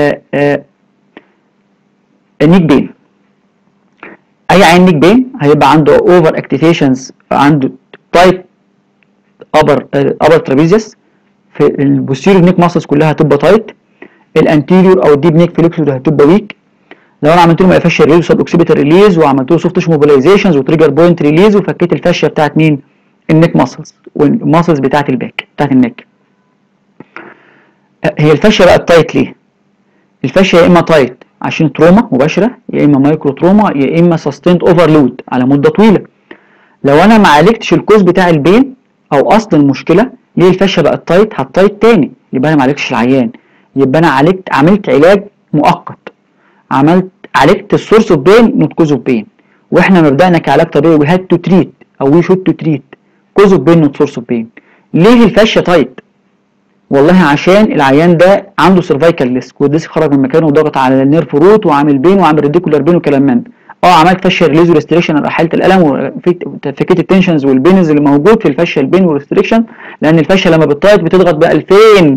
نيك بين اي عيان نيك بين هيبقى عنده اوفر اكتيفيشنز عنده تايت ابر ابر ترابيزيوس في البوستيريور نيك ماسلز كلها هتبقى تايت الانتيريور او الديب نيك فليكسور هتبقى ويك لو انا عملت له فاشيا ريليز وسب اوكسيبيتال ريليز وعملت له سوفت موبيلايزيشنز وتريجر بوينت ريليز وفكيت الفاشيا بتاعت مين النك ماسلز والماسلز بتاعت الباك بتاعت النك هي الفاشيا بقى تايت ليه الفاشيا يا اما تايت عشان تروما مباشره يا اما مايكرو تروما يا اما سستيند اوفرلود على مده طويله لو انا ما عالجتش الكوز بتاع البين او اصل المشكله ليه الفاشيا بقت تايت هتايت تاني يبقى انا ما عالجتش العيان يبقى انا عالجت عملت علاج مؤقت عملت عالجت السورس اوف بين نوت كوز اوف بين واحنا مبدأنا كعلاج طبيعي وي هاد تو تريت او وي شود تو تريت كوز اوف بين نوت سورس اوف بين ليه الفاشيا تايت والله عشان العيان ده عنده سيرفايكال ديسك والديسك خرج من مكانه وضغط على النيرف روت وعامل بين وعامل ريديكولار بين وكلام من ده اه عملت فاشيا ريليز وريستريكشن حاله الالم وفكيت التنشنز والبينز اللي موجود في الفاشيا البين والريستريكشن لان الفاشيا لما بتطايت بتضغط ب 2000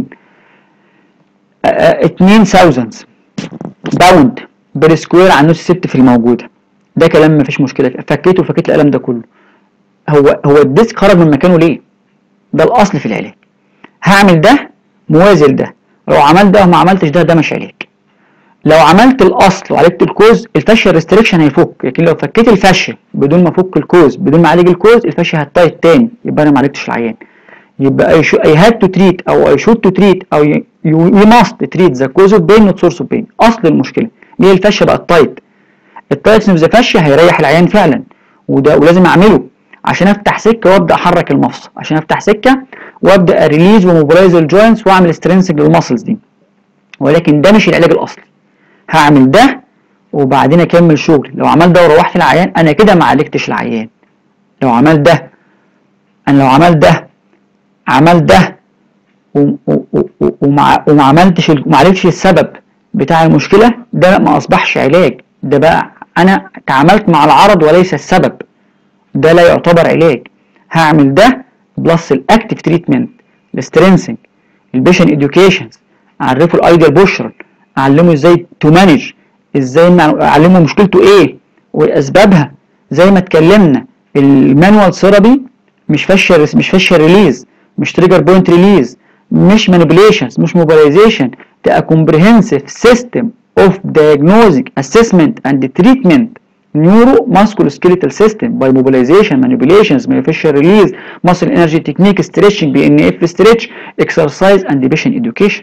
2000 باوند بير سكوير على النص سبت في الموجوده ده كلام مفيش مشكله فكيته وفكيت الالم ده كله هو هو الديسك خرج من مكانه ليه ده الاصل في العلاج هعمل ده موازي ده لو عملت ده وما عملتش ده ده مش علاج لو عملت الاصل وعالجت الكوز الفاشيا ريستريكشن هيفك لكن لو فكيت الفاشيا بدون ما افك الكوز بدون ما اعالج الكوز الفاشيا هتطير تاني يبقى انا ما عالجتش العيان يبقى اي شو اي هاد تو تريت او اي شود تو تريت او يو ماست تريت ذا كوز اوف بين نوت سورس اوف بين اصل المشكله ليه الفاشيا بقت تايت التايتنس اوف ذا فاشيا هيريح العيان فعلا وده ولازم اعمله عشان افتح سكه وابدا احرك المفصل عشان افتح سكه وابدا اريليز وموبلايز الجوينتس واعمل سترينسنج للمسلز دي ولكن ده مش العلاج الاصلي هعمل ده وبعدين اكمل شغل لو عملت ده وروحت العيان انا كده ما عالجتش العيان لو عملت ده انا لو عملت ده عملت ده وما وما عملتش ما عرفتش السبب بتاع المشكله ده ما اصبحش علاج ده بقى انا تعاملت مع العرض وليس السبب ده لا يعتبر علاج هعمل ده بلس الاكتف تريتمنت السترينسنج البيشن اديوكيشنز اعرفه الايديال بوشر اعلمه ازاي تو مانج ازاي اعلمه مشكلته ايه واسبابها زي ما اتكلمنا المانوال ثيرابي مش فاشر مش فاشر ريليز مش تريجر بوينت ريليز مش manipulations مش mobilization ده a comprehensive system of diagnosing assessment and treatment neuromusculoskeletal system by mobilization manipulations myofascial release muscle energy technique stretching BNF stretch exercise and patient education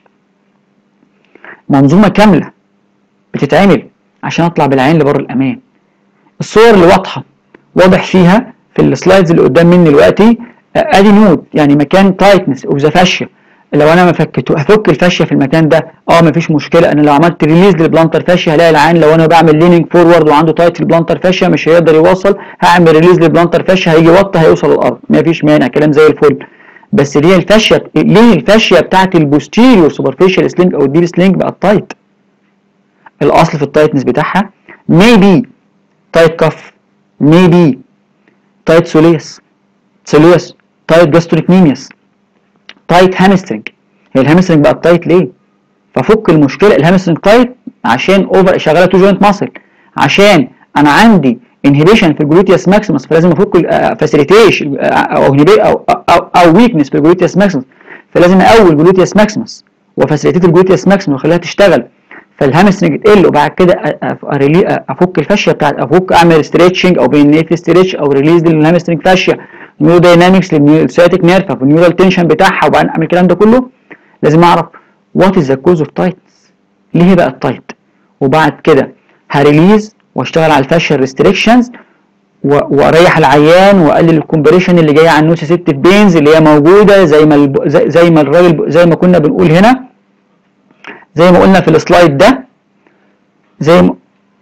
منظومه كامله بتتعمل عشان اطلع بالعين لبر الامان الصور اللي واضحه واضح فيها في السلايدز اللي قدام مني دلوقتي ادي نود يعني مكان تايتنس اوف ذا فاشيا لو انا ما فكته هفك الفاشيا في المكان ده اه مفيش مشكله انا لو عملت ريليز للبلانتر فاشيا هلاقي العين لو انا بعمل ليننج فورورد وعنده تايت في البلانتر فاشيا مش هيقدر يوصل هعمل ريليز للبلانتر فاشيا هيجي وطى هيوصل الارض مفيش مانع كلام زي الفل بس ليه الفاشيا ليه الفاشيا بتاعت البوستيريور سوبرفيشال سلينج او الديب سلينج بقت تايت الاصل في التايتنس بتاعها ميبي تايت كف ميبي تايت سوليس سوليس تايت جاستريكنيميس تايت هامسترنج هي الهامسترنج بقت تايت ليه ففك المشكله الهامسترنج تايت عشان اوفر شغاله تو جوينت ماسل عشان انا عندي انهبيشن في الجلوتيوس ماكسيمس فلازم افك فاسيليتيش او او او, أو ويكنس في الجلوتيوس ماكسيمس فلازم اقوي الجلوتيوس ماكسيمس وفاسيليتيت الجلوتيوس ماكسيمس واخليها تشتغل فالهامسترنج تقل وبعد كده افك الفاشيه بتاعت افك اعمل ستريتشنج او بين ستريتش او ريليز للهامسترنج فاشيه نيورو داينامكس للسياتيك نيرف او النيورال تنشن بتاعها وبعدين اعمل الكلام ده كله لازم اعرف وات از ذا كوز اوف تايتس ليه بقى التايت وبعد كده هريليز واشتغل على الفاشيال ريستريكشنز واريح العيان واقلل الكومبريشن اللي جايه على النوسيسيتيف بينز اللي هي موجوده زي ما الب... زي, زي ما الراجل زي ما كنا بنقول هنا زي ما قلنا في السلايد ده زي ما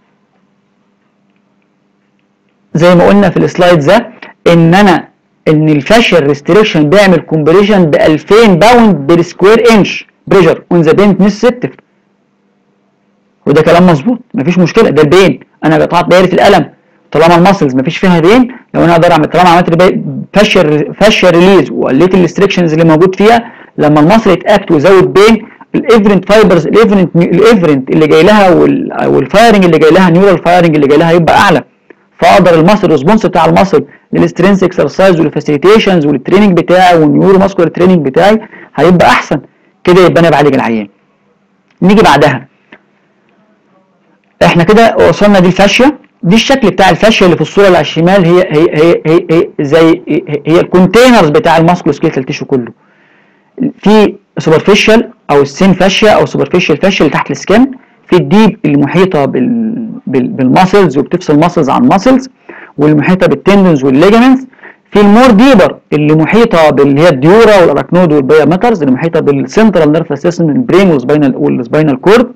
زي ما قلنا في السلايد ده ان انا ان الفاشيال ريستريكشن بيعمل كومبريشن ب 2000 باوند بير سكوير انش بريشر اون ذا بين نسيتيف وده كلام مظبوط مفيش مشكله ده البين انا قطعت دايره الالم طالما المسلز مفيش فيها بين لو انا اقدر اعمل طالما عملت فاشيال فاشيال ريليز وقليت الريستريكشنز اللي موجود فيها لما المصل يتاكت ويزود بين الافرنت فايبرز الافرنت الافرنت اللي جاي لها والفايرنج اللي جاي لها نيورال فايرنج اللي جاي لها يبقى اعلى فاقدر المصل الريسبونس بتاع المصل للسترينث اكسرسايز والفاسيليتيشنز والتريننج بتاعي والنيورو ماسكولار تريننج بتاعي هيبقى احسن كده يبقى انا بعالج العيان نيجي بعدها احنا كده وصلنا دي الفاشيه دي الشكل بتاع الفاشيه اللي في الصوره اللي على الشمال هي هي هي, هي, هي زي هي, هي الكونتينرز بتاع الماسكولو سكيلتال تيشو كله في سوبرفيشال او السين فاشيا او سوبرفيشال فاشيا اللي تحت السكن في الديب اللي محيطه بال بال بالماسلز وبتفصل ماسلز عن ماسلز والمحيطه بالتندنز والليجمنتس في المور ديبر اللي محيطه باللي هي الديورا والاراكنود والبيامترز اللي محيطه بالسنترال نيرفس سيستم البرين والسباينال والسباينال كورد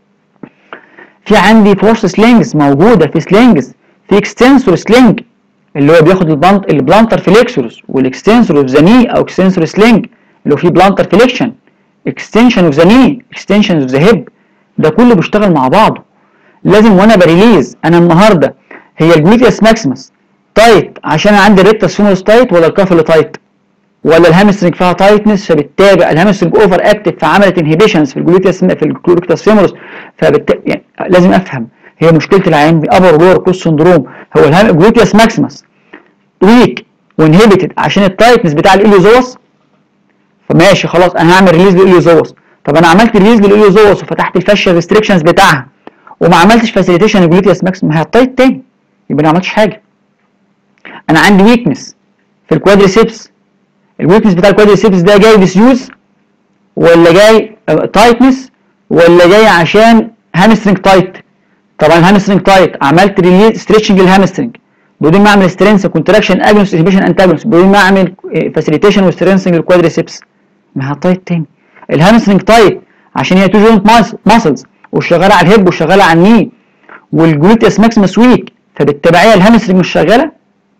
في عندي فورس سلينجز موجوده في سلينجز في اكستنسور سلينج اللي هو بياخد البلانت البلانتر فليكسورس والاكستنسور اوف ذا ني او اكستنسور سلينج اللي هو فيه بلانتر فليكشن اكستنشن اوف ذا ني اكستنشن اوف ذا هيب ده كله بيشتغل مع بعضه لازم وانا بريليز انا النهارده هي الجلوتيوس ماكسيمس تايت عشان انا عندي الريكتس فيمورس تايت ولا الكاف اللي تايت ولا الهامسترنج فيها تايتنس فبالتالي الهامسترنج اوفر اكتف فعملت انهبيشنز في الجلوتيوس في الجلوتيوس فيمورس فبالتالي يعني لازم افهم هي مشكله العين دي ابر لور كوس سندروم هو الجلوتيوس ماكسيمس ويك وانهبيتد عشان التايتنس بتاع الاليوزوس فماشي خلاص انا هعمل ريليز للاليوزوس طب انا عملت ريليز للاليوزوس وفتحت الفاشيا ريستريكشنز بتاعها وما عملتش فاسيليتيشن الجلوتيوس ماكسيمس ما هي التايت تاني يبقى انا ما عملتش حاجه انا عندي ويكنس في الكوادريسيبس الويكنس بتاع الكوادريسيبس ده جاي ديسيوز ولا جاي تايتنس ولا جاي عشان هامسترنج تايت طبعا الهامسترنج تايت عملت ريليز ستريتشنج الهامسترنج بدون ما اعمل سترينس كونتراكشن اجنس انهبيشن انتاجونس بدون ما اعمل فاسيليتيشن وسترينسنج الكوادريسيبس ما هي تايت تاني الهامسترنج تايت عشان هي تو جوينت ماسلز وشغاله على الهيب وشغاله على الني والجلوتيوس ماكسيمس ويك فبالتبعيه الهامسترنج مش شغاله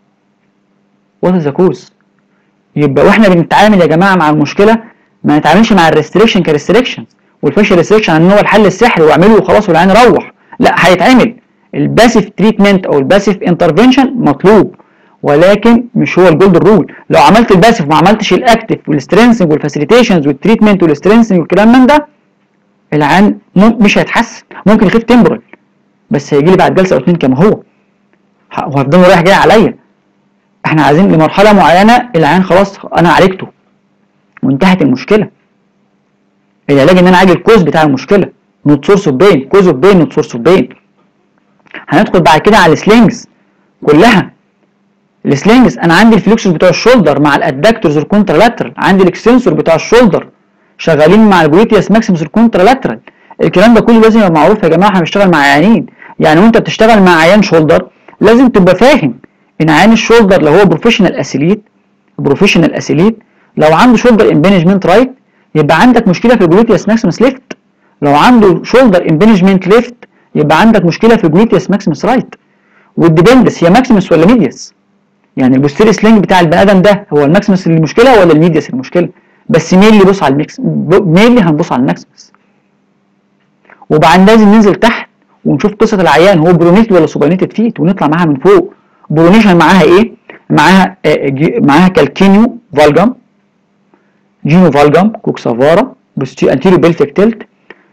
وات ذا كوز يبقى واحنا بنتعامل يا جماعه مع المشكله ما نتعاملش مع الريستريكشن كريستريكشن والفيشل ريستريكشن ان هو الحل السحري واعمله وخلاص والعين روح لا هيتعمل الباسيف تريتمنت او الباسيف انترفنشن مطلوب ولكن مش هو الجولد رول لو عملت الباسيف وما عملتش الاكتف والسترينسنج والفاسيليتيشنز والتريتمنت والسترينسنج والكلام من ده العين مش هيتحسن ممكن يخف تمبرال بس هيجي لي بعد جلسه او اتنين كما هو وهفضل رايح جاي عليا احنا عايزين لمرحله معينه العيان خلاص انا عالجته وانتهت المشكله العلاج ان انا اعالج الكوز بتاع المشكله نوت سورس اوف بين كوز اوف بين نوت سورس اوف بين هندخل بعد كده على السلينجز كلها السلينجز انا عندي الفليكسور بتوع الشولدر مع الادكتورز الكونترالاترال عندي الاكستنسور بتاع الشولدر شغالين مع الجلوتيوس ماكسيموس الكونترالاترال الكلام ده كله لازم يبقى معروف يا جماعه احنا بنشتغل مع عيانين يعني وانت بتشتغل مع عيان شولدر لازم تبقى فاهم ان عيان الشولدر لو هو بروفيشنال اسيليت بروفيشنال اسيليت لو عنده شولدر امبنجمنت رايت يبقى عندك مشكله في الجلوتيوس ماكسيموس ليفت لو عنده شولدر امبنجمنت ليفت يبقى عندك مشكله في الجلوتيوس ماكسيموس رايت والديبندس هي ماكسيموس ولا ميديوس يعني البوستيري سلينج بتاع البني ادم ده هو الماكسيموس اللي المشكله ولا الميديوس المشكله بس مين اللي يبص على الميكس مين اللي هنبص على الماكسيموس وبعدين لازم ننزل تحت ونشوف قصه العيان هو برونيتد ولا سوبرنيتد فيت ونطلع معاها من فوق برونيشن معاها ايه معاها آه معاها كالكينيو فالجام جينو فالجام كوكسافارا انتيريو بيلفيك تلت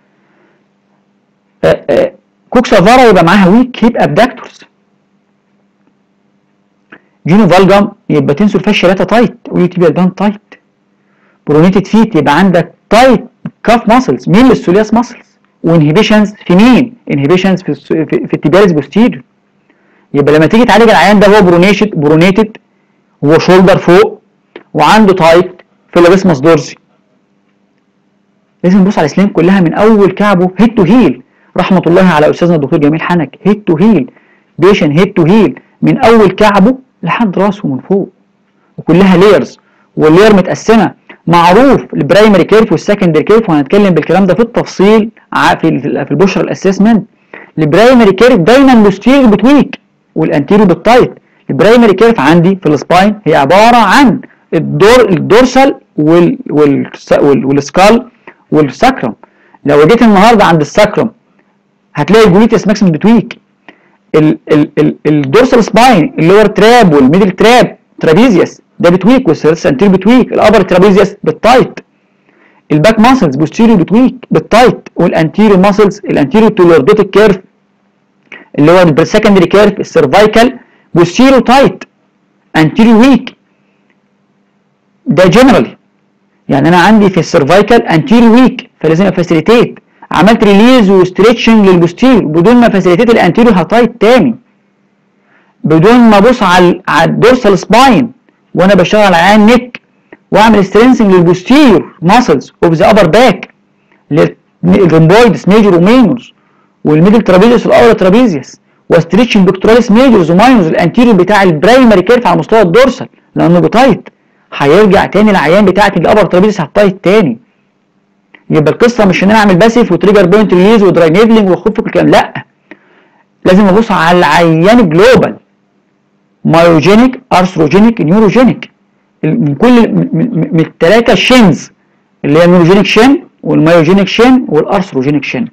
كوكسافارا يبقى معاها ويك هيب ابداكتورز جينو فالجام يبقى تنسوا الفاشيا لاتا تايت ويوتيبيال بان تايت برونيتد فيت يبقى عندك تايت كاف ماسلز مين للسولياس ماسلز وانهبيشنز في مين انهبيشنز في في, في التيبيالز بوستيريور يبقى لما تيجي تعالج العيان ده هو برونيشد برونيتد هو شولدر فوق وعنده تايت في الابسمس دورسي لازم نبص على الاسلام كلها من اول كعبه هيد تو هيل رحمه الله على استاذنا الدكتور جميل حنك هيد تو هيل بيشن هيد تو هيل من اول كعبه لحد راسه من فوق وكلها ليرز واللير متقسمه معروف البرايمري كيرف والسكندري كيرف وهنتكلم بالكلام ده في التفصيل في في البشر الاسسمنت البرايمري كيرف دايما بوستيريور بتويك والانتيريور بالتايت البرايمري كيرف عندي في السباين هي عباره عن الدور الدورسال وال وال والسكال والساكرم لو جيت النهارده عند الساكرم هتلاقي الجلوتيوس ماكسيمم بتويك ال ال ال الدورسال سباين اللور تراب والميدل تراب ترابيزيوس ده بتويك والسيرس انتير بتويك الابر ترابيزيوس بالتايت الباك ماسلز بوستيريور بتويك بالتايت والانتيريور ماسلز الانتيريور تو لوردوتيك كيرف اللي هو السكندري كيرف السيرفايكال بوستيريور تايت انتيريور ويك ده جنرالي يعني انا عندي في السيرفايكال انتيريور ويك فلازم افاسيليتيت عملت ريليز وستريتشنج للبوستير بدون ما فاسيليتيت الانتيريور هاتايت تاني بدون ما ابص على على الدورسال سباين وانا بشتغل على عين نيك واعمل سترينسنج للبوستير ماسلز اوف ذا ابر باك الرمبويدس ميجور ومينورز والميدل ترابيزيوس والاور ترابيزيوس واستريتشنج بكتوراليس ميجورز وماينورز الانتيريور بتاع البرايمري كيرف على مستوى الدورسال لانه بتايت هيرجع تاني العيان بتاعت الابر ترابيزيوس هتايت تاني يبقى القصه مش ان انا اعمل باسيف وتريجر بوينت ريليز ودراي نيدلينج وخف الكلام لا لازم ابص على العيان جلوبال مايوجينيك ارثروجينيك نيوروجينيك من كل من الثلاثه شينز اللي هي النيوروجينيك شين والمايوجينيك شين والارثروجينيك شين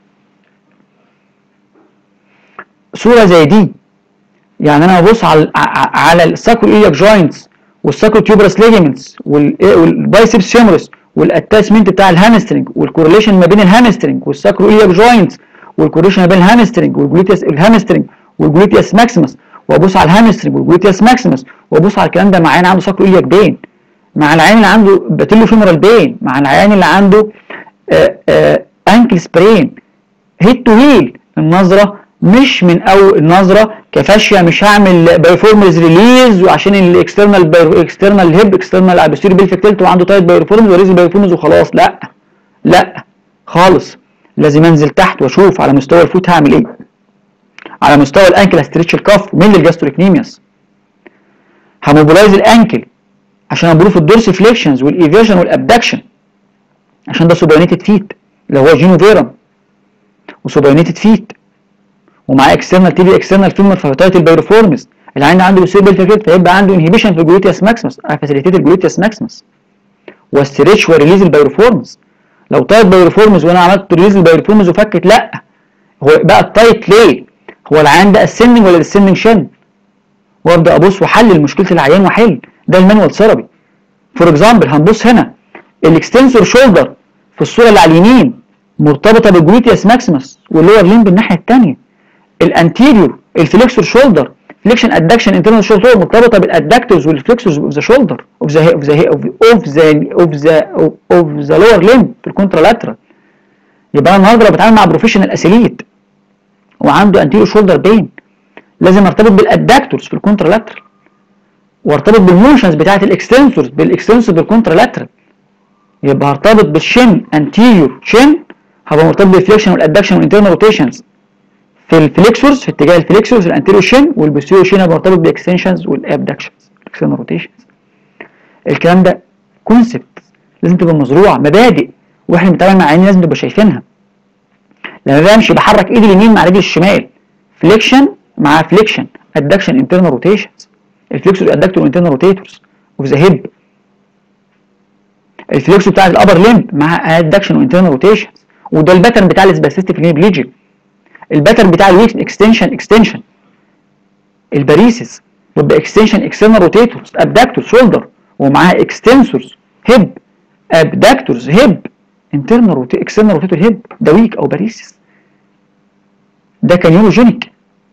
صوره زي دي يعني انا ابص على على الساكو ايلياك جوينتس والساكو تيوبرس ليجمنتس والبايسبس فيمورس والاتاشمنت بتاع الهامسترنج والكورليشن ما بين الهامسترنج والساكرو ايلياك جوينتس والكورليشن ما بين الهامسترنج والجلوتيوس الهامسترنج والجلوتيوس ماكسيمس وابص على الهامسترنج والجلوتيوس ماكسيمس وابص على الكلام ده مع عين عنده ساكرو ايلياك بين مع العين اللي عنده باتيلو فيمورال بين مع العيان اللي عنده انكل سبرين هيد تو هيل النظره مش من اول النظره كفاشيه مش هعمل بايفورمز ريليز وعشان الاكسترنال اكسترنال هيب اكسترنال ابستيري بيلفكتلت وعنده تايت بايفورمز وريز بايفورمز وخلاص لا لا خالص لازم انزل تحت واشوف على مستوى الفوت هعمل ايه على مستوى الانكل استريتش الكف مين الجاستريكنيميوس هموبلايز الانكل عشان ابروف الدورس فليكشنز والايفيجن والابدكشن عشان ده سوباينيتد فيت اللي هو جينو فيرم وسوباينيتد فيت ومعاه اكسترنال تي بي اكسترنال فيمر فهتايت البيروفورمز العين عنده بيسيبل فيكت فيبقى عنده انهبيشن في الجلوتيوس ماكسيمس فاسيليتيت الجلوتيوس ماكسيمس واستريتش وريليز البيروفورمز لو تايت بايروفورمز وانا عملت ريليز البيروفورمز وفكت لا هو بقى التايت ليه؟ هو العيان ده اسندنج ولا ديسندنج شن؟ وابدا ابص واحلل مشكله العيان واحل ده المانوال ثيرابي فور اكزامبل هنبص هنا الاكستنسور شولدر في الصوره اللي على اليمين مرتبطه بالجلوتيوس ماكسيمس واللور ليمب الناحيه الثانيه الانتيريور الفليكسور شولدر فليكشن ادكشن انترنال شولدر مرتبطه بالادكتورز والفليكسورز اوف ذا شولدر اوف ذا اوف ذا اوف ذا اوف ذا اوف ذا لور ليمب في الكونترالاترال يبقى انا النهارده لو بتعامل مع بروفيشنال اسيليت وعنده انتيريور شولدر بين لازم ارتبط بالادكتورز في الكونترالاترال وارتبط بالموشنز بتاعت الاكستنسورز بالاكستنسور بالكونترالاترال يبقى هرتبط بالشن انتيريور شن هبقى مرتبط بالفليكشن والادكشن والانترنال روتيشنز في الفليكسورز في اتجاه الفليكسورز الانتيريور شين والبوستيريور شين هيبقى مرتبط بالاكستنشنز والابدكشنز الاكسترنال روتيشنز الكلام ده كونسبت لازم تبقى مزروعه مبادئ واحنا بنتعامل مع عينين لازم نبقى شايفينها لما بمشي بحرك ايدي اليمين مع رجلي الشمال فليكشن مع فليكشن ادكشن انترنال روتيشنز الفليكسور ادكتور انترنال روتيتورز اوف ذا هيب الفليكسور بتاع الابر ليمب مع ادكشن وانترنال روتيشنز وده الباترن بتاع السباسيستيك ليمب ليجن الباترن بتاع الويك اكستنشن اكستنشن الباريسيس يبقى اكستنشن اكسترنال روتيتورز ابدكتور شولدر ومعاها اكستنسورز هيب ابدكتورز هيب انترنال روتي اكسترنال روتيتور هيب ده ويك او باريسيس ده كان نيوروجينيك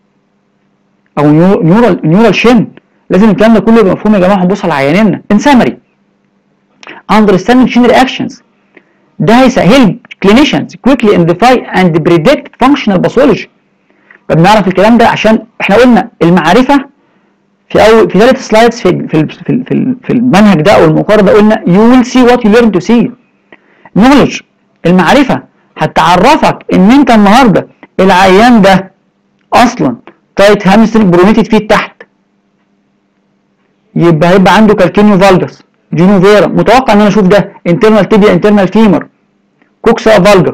او نيورال نيورال شين لازم الكلام ده كله يبقى مفهوم يا جماعه هنبص على عيانينا ان سمري understanding chain reactions ده هيسهل clinicians quickly identify and predict functional pathology فبنعرف الكلام ده عشان احنا قلنا المعرفه في اول في ثلاث سلايدز في في في, في, في المنهج ده او المقارنه ده قلنا you will see what you learn to see knowledge المعرفه هتعرفك ان انت النهارده العيان ده اصلا تايت هامسترنج برونيتد فيه تحت يبقى هيبقى عنده كالكينيو فالجس جينو فيرا متوقع ان انا اشوف ده انترنال تيبيا انترنال فيمر كوكسا فالجا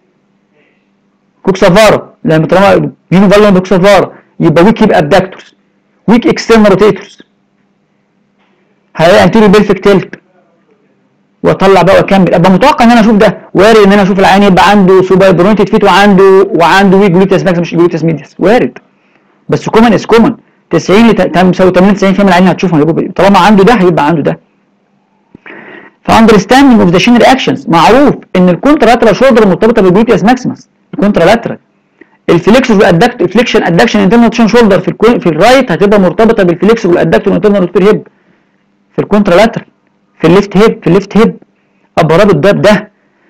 كوكسا فارا لما طالما جينو فالجا كوكسا فارا يبقى ويك يبقى ابداكتورز ويك اكسترنال روتيتورز هلاقي انتيريو بيلفيك تلت واطلع بقى واكمل ابقى متوقع ان انا اشوف ده وارد ان انا اشوف العين يبقى عنده سوبر برونيتد فيت وعنده وعنده ويك جلوتيوس ماكس مش جلوتيوس ميديس وارد بس كومن از كومن 90 ل 80 90% من العين هتشوفهم طالما عنده ده هيبقى عنده ده فاندرستاندينج اوف ذا شين رياكشنز معروف ان الكونترالاترال شولدر مرتبطه بالجلوتيوس ماكسيمس الكونترالاترال الفليكسور والادكت فليكشن ادكشن انترنال شولدر في الكو... في الرايت هتبقى مرتبطه بالفليكسور والادكتور انترنال روتير هيب في الكونترالاترال في الليفت هيب في الليفت هيب ابقى رابط ده بده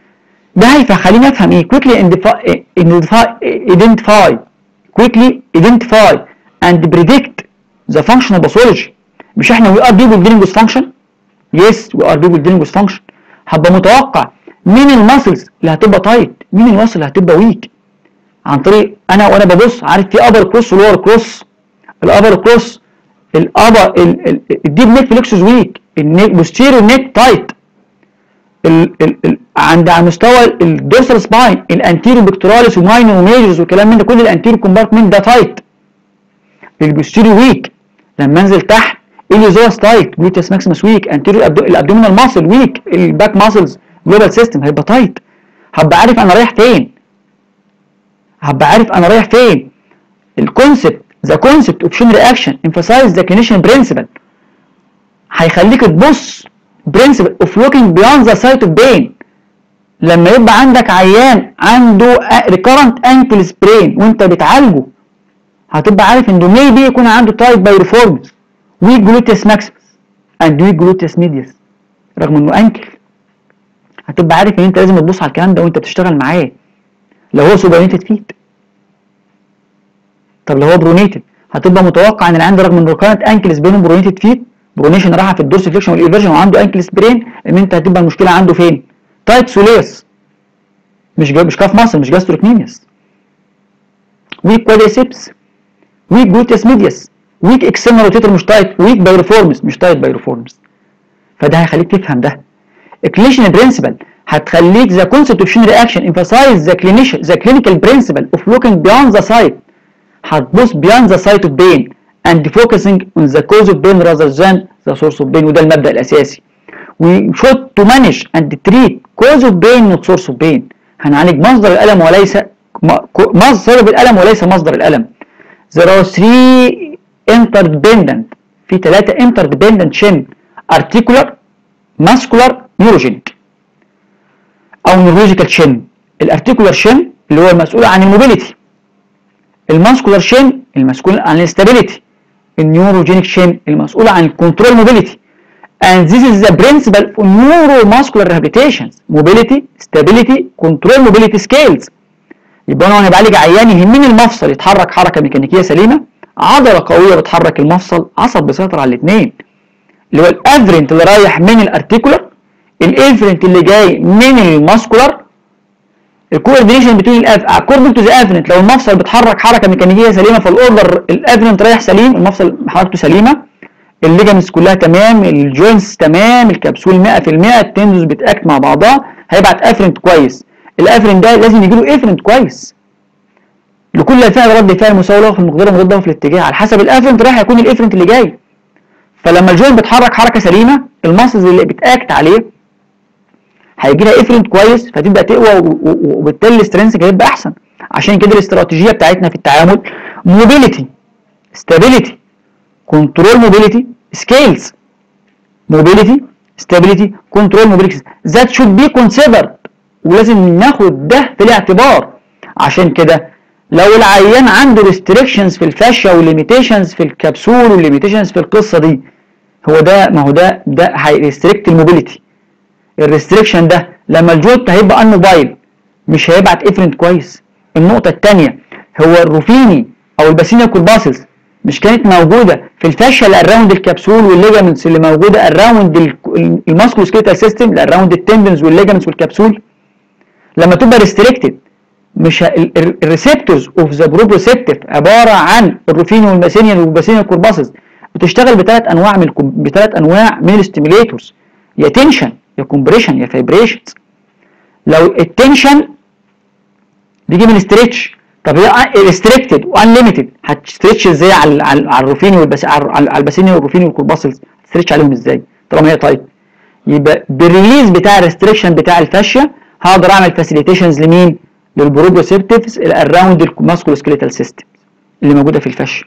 ده هيخليني افهم ايه quickly identify identify quickly identify and predict the functional pathology مش احنا we are people dealing with function yes we are people dealing with function هبقى متوقع مين الماسلز اللي هتبقى تايت مين الماسل اللي هتبقى ويك عن طريق انا وانا ببص عارف في ابر كروس ولور كروس الابر كروس الابر الديب نيك فليكسوس ويك النيك بوستيريور نيك تايت ال ال ال عند على مستوى الدورسال سباين الانتيريو بكتوراليس وماينو وميجرز والكلام من ده كل الانتيريو كومبارتمنت ده تايت البوستيريو ويك لما انزل تحت اليوزوس تايت جلوتيوس ماكسيمس ويك انتيريو الابدومينال ماسل ويك الباك ماسلز جلوبال سيستم هيبقى تايت هبقى عارف انا رايح فين هبقى عارف انا رايح فين الكونسبت ذا كونسبت اوف شين رياكشن emphasize the clinician principle هيخليك تبص principle of looking beyond the site of pain لما يبقى عندك عيان عنده recurrent ankle sprain وانت بتعالجه هتبقى عارف انه maybe يكون عنده تايب بايرفورمز weak gluteus maximus and weak gluteus medius رغم انه انكل هتبقى عارف ان انت لازم تبص على الكلام ده وانت بتشتغل معاه لو هو سوبرينيتد فيت طب لو هو برونيتد هتبقى متوقع ان العيان ده رغم ان ركانه انكل سبرين برونيتد فيت برونيشن راحه في الدورس فليكشن والايفرجن وعنده انكل سبرين ان انت هتبقى المشكله عنده فين؟ تايت سوليس مش جا مش كاف ماسل مش جاستروكنيميس ويك كوادريسيبس ويك جلوتيس ميديس ويك اكسترنال روتيتر مش تايت ويك بايروفورمز مش تايت بايروفورمز فده هيخليك تفهم ده الكلينيشن برنسبل هتخليك ذا كونسبت اوف شين رياكشن emphasize ذا كلينيشن ذا كلينيكال برنسبل اوف looking beyond the site هتبص beyond the site of pain and focusing on the cause of pain rather than the source of pain وده المبدأ الأساسي. We should to manage and treat cause of pain not source of pain. هنعالج مصدر الألم وليس مصدر الألم وليس مصدر الألم. There are three interdependent في ثلاثة interdependent chain articular muscular neurogenic أو neurological chain. الارتيكولار شين اللي هو المسؤول عن الموبيليتي الماسكولار شين المسؤول عن الاستابيليتي النيوروجينيك شين المسؤول عن الكنترول موبيليتي and this is the principle of neuromuscular rehabilitations mobility stability control mobility scales يبقى انا وانا بعالج عيان يهمني المفصل يتحرك حركه ميكانيكيه سليمه عضله قويه بتحرك المفصل عصب بيسيطر على الاثنين اللي هو الافرنت اللي رايح من الارتيكولار الافرنت اللي جاي من الماسكولار الكوردينيشن بتوين الاف اكوردنج تو ذا افرنت لو المفصل بيتحرك حركه ميكانيكيه سليمه فالاوردر الافرنت رايح سليم المفصل حركته سليمه الليجامنتس كلها تمام الجوينتس تمام الكبسول 100% التندوز بتاكت مع بعضها هيبعت افرنت كويس الافرنت ده لازم يجي له افرنت كويس لكل فعل رد فعل مساوي له في المقدار مضاد في الاتجاه على حسب الافرنت رايح يكون الافرنت اللي جاي فلما الجوينت بيتحرك حركه سليمه الماسلز اللي بتاكت عليه هيجي لها افرنت كويس فتبدا تقوى وبالتالي الاسترنسك هيبقى احسن عشان كده الاستراتيجيه بتاعتنا في التعامل موبيليتي ستابيليتي كنترول موبيليتي سكيلز موبيليتي ستابيليتي كنترول موبيليتي ذات شود بي كونسيدرد ولازم ناخد ده في الاعتبار عشان كده لو العيان عنده ريستريكشنز في الفاشيا وليميتيشنز في الكبسول وليميتيشنز في القصه دي هو ده ما هو ده ده هيريستريكت الموبيليتي الريستريكشن ده لما الجوت هيبقى انموبايل مش هيبعت افرنت كويس النقطة الثانية هو الروفيني او الباسينيا كورباسلز مش كانت موجودة في الفاشيا اللي اراوند الكبسول والليجامنتس اللي موجودة اراوند الماسكولو سكيلتال سيستم اللي اراوند التندنز والليجامنتس والكبسول لما تبقى ريستريكتد مش الريسبتورز اوف ذا بروبروسيبتيف عبارة عن الروفيني والباسينيا والباسينيا كورباسلز بتشتغل بثلاث انواع من بثلاث انواع من الستيميليتورز يا تنشن يا كومبريشن يا فايبريشنز لو التنشن بيجي من الاستريتش طب هي ريستريكتد وانليميتد هتستريتش ازاي على على الروفيني والبس على الباسيني والروفيني والكورباسلز هتستريتش عليهم ازاي طالما هي تايت يبقى بالريليز بتاع الريستريكشن بتاع الفاشيا هقدر اعمل فاسيليتيشنز لمين للبروبروسيبتيفز اراوند الماسكولو سكيليتال سيستم اللي موجوده في الفاشيا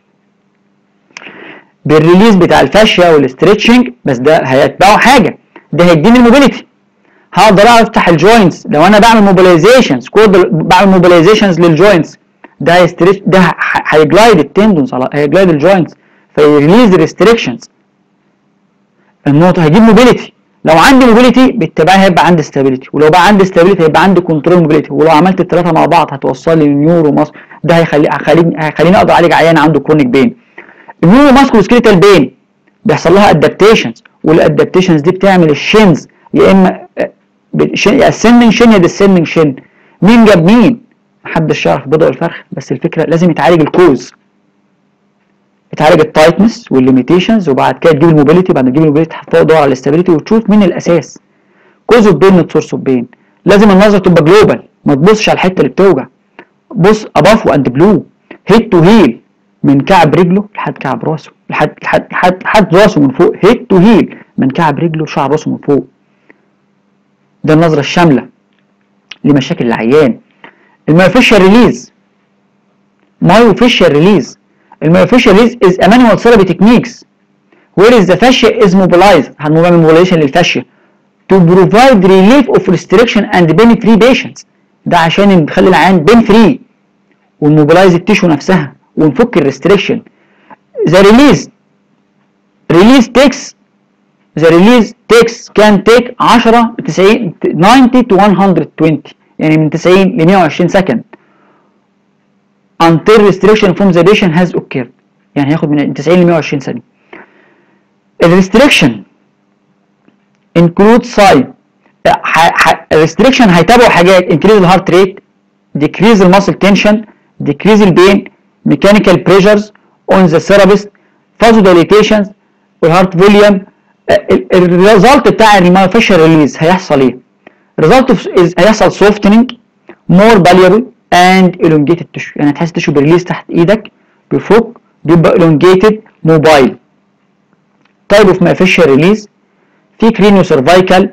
بالريليز بتاع الفاشيا والاستريتشنج بس ده هيتبعه حاجه ده هيديني الموبيليتي هقدر افتح الجوينتس لو انا بعمل موبيلايزيشنز بعمل موبيلايزيشنز للجوينتس ده هيستريتش ده هيجلايد التندونز هيجلايد الجوينتس فيريليز الريستريكشنز النقطه هيجيب موبيليتي لو عندي موبيليتي بالتبعها هيبقى عندي ستابيليتي ولو بقى عندي ستابيليتي هيبقى عندي كنترول موبيليتي ولو عملت الثلاثه مع بعض هتوصل لي نيورو ماسك ده هيخلي هيخليني هيخليني اقدر اعالج عيان عنده كرونيك بين النيورو ماسكو سكيليتال بين بيحصل لها ادابتيشنز والادابتيشنز دي بتعمل الشنز يا اما يا اسندنج شن يا ديسندنج شن مين جاب مين محدش يعرف بضع الفرخ بس الفكره لازم يتعالج الكوز يتعالج التايتنس والليميتيشنز وبعد كده تجيب الموبيليتي بعد ما تجيب الموبيليتي تدور على الاستابيليتي وتشوف مين الاساس كوز اوف بين سورس اوف بين لازم النظره تبقى جلوبال ما تبصش على الحته اللي بتوجع بص اباف واند بلو هيد تو هيل من كعب رجله لحد كعب راسه لحد لحد لحد, لحد راسه من فوق هيد تو هيل من كعب رجله لشعر راسه من فوق ده النظره الشامله لمشاكل العيان المايوفيشال ريليز مايوفيشال ريليز المايوفيشال ريليز is a manual therapy techniques whereas the fascia is mobilized هنعمل mobilization للفاشيا to provide relief of restriction and pain free patients ده عشان نخلي العيان بين فري ونموبلايز التيشو نفسها ونفك الريستريكشن the release release takes the release takes can take 10 90 90 to 120 يعني من 90 ل 120 سكند until restriction from the patient has occurred يعني هياخد من 90 ل 120 ثانية الريستريكشن include side الريستريكشن هيتابعوا حاجات increase the heart rate decrease the muscle tension decrease the pain mechanical pressures on the therapist vasodilatations والهارت فوليوم الريزلت بتاع المايوفيشال ريليز هيحصل ايه؟ الريزلت هيحصل softening more valuable and elongated tissue يعني هتحس التشو بريليز تحت ايدك بيفك بيبقى elongated mobile type of myofascial release في cranial cervical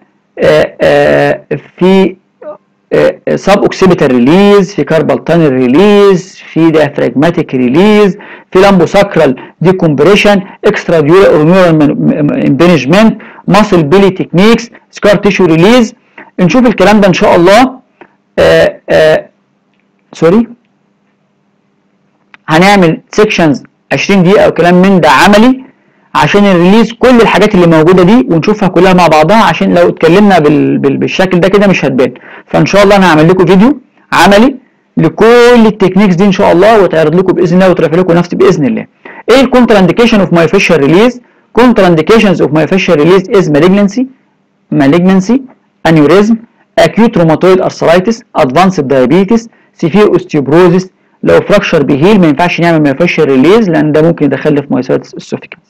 في سب اوكسيبيتال ريليز في كاربال تانل ريليز في diaphragmatic ريليز في لامبو ساكرال ديكومبريشن اكسترا ديورال امبنجمنت ماسل بيلي تكنيكس سكار تيشو ريليز نشوف الكلام ده ان شاء الله آآ آآ سوري هنعمل سيكشنز 20 دقيقه او كلام من ده عملي عشان الريليز كل الحاجات اللي موجوده دي ونشوفها كلها مع بعضها عشان لو اتكلمنا بال... بال... بالشكل ده كده مش هتبان فان شاء الله انا هعمل لكم فيديو عملي لكل التكنيكس دي ان شاء الله وتعرض لكم باذن الله وترفع لكم نفسي باذن الله ايه الكونتر انديكيشن اوف مايوفيشال ريليز كونتر انديكيشنز اوف مايوفيشال ريليز از مالجنسي مالجنسي انيوريزم acute rheumatoid arthritis advanced diabetes severe osteoporosis لو فراكشر بيهيل ما ينفعش نعمل مايوفيشال ريليز لان ده ممكن يدخلنا في مايوسايتس اسوفيكانس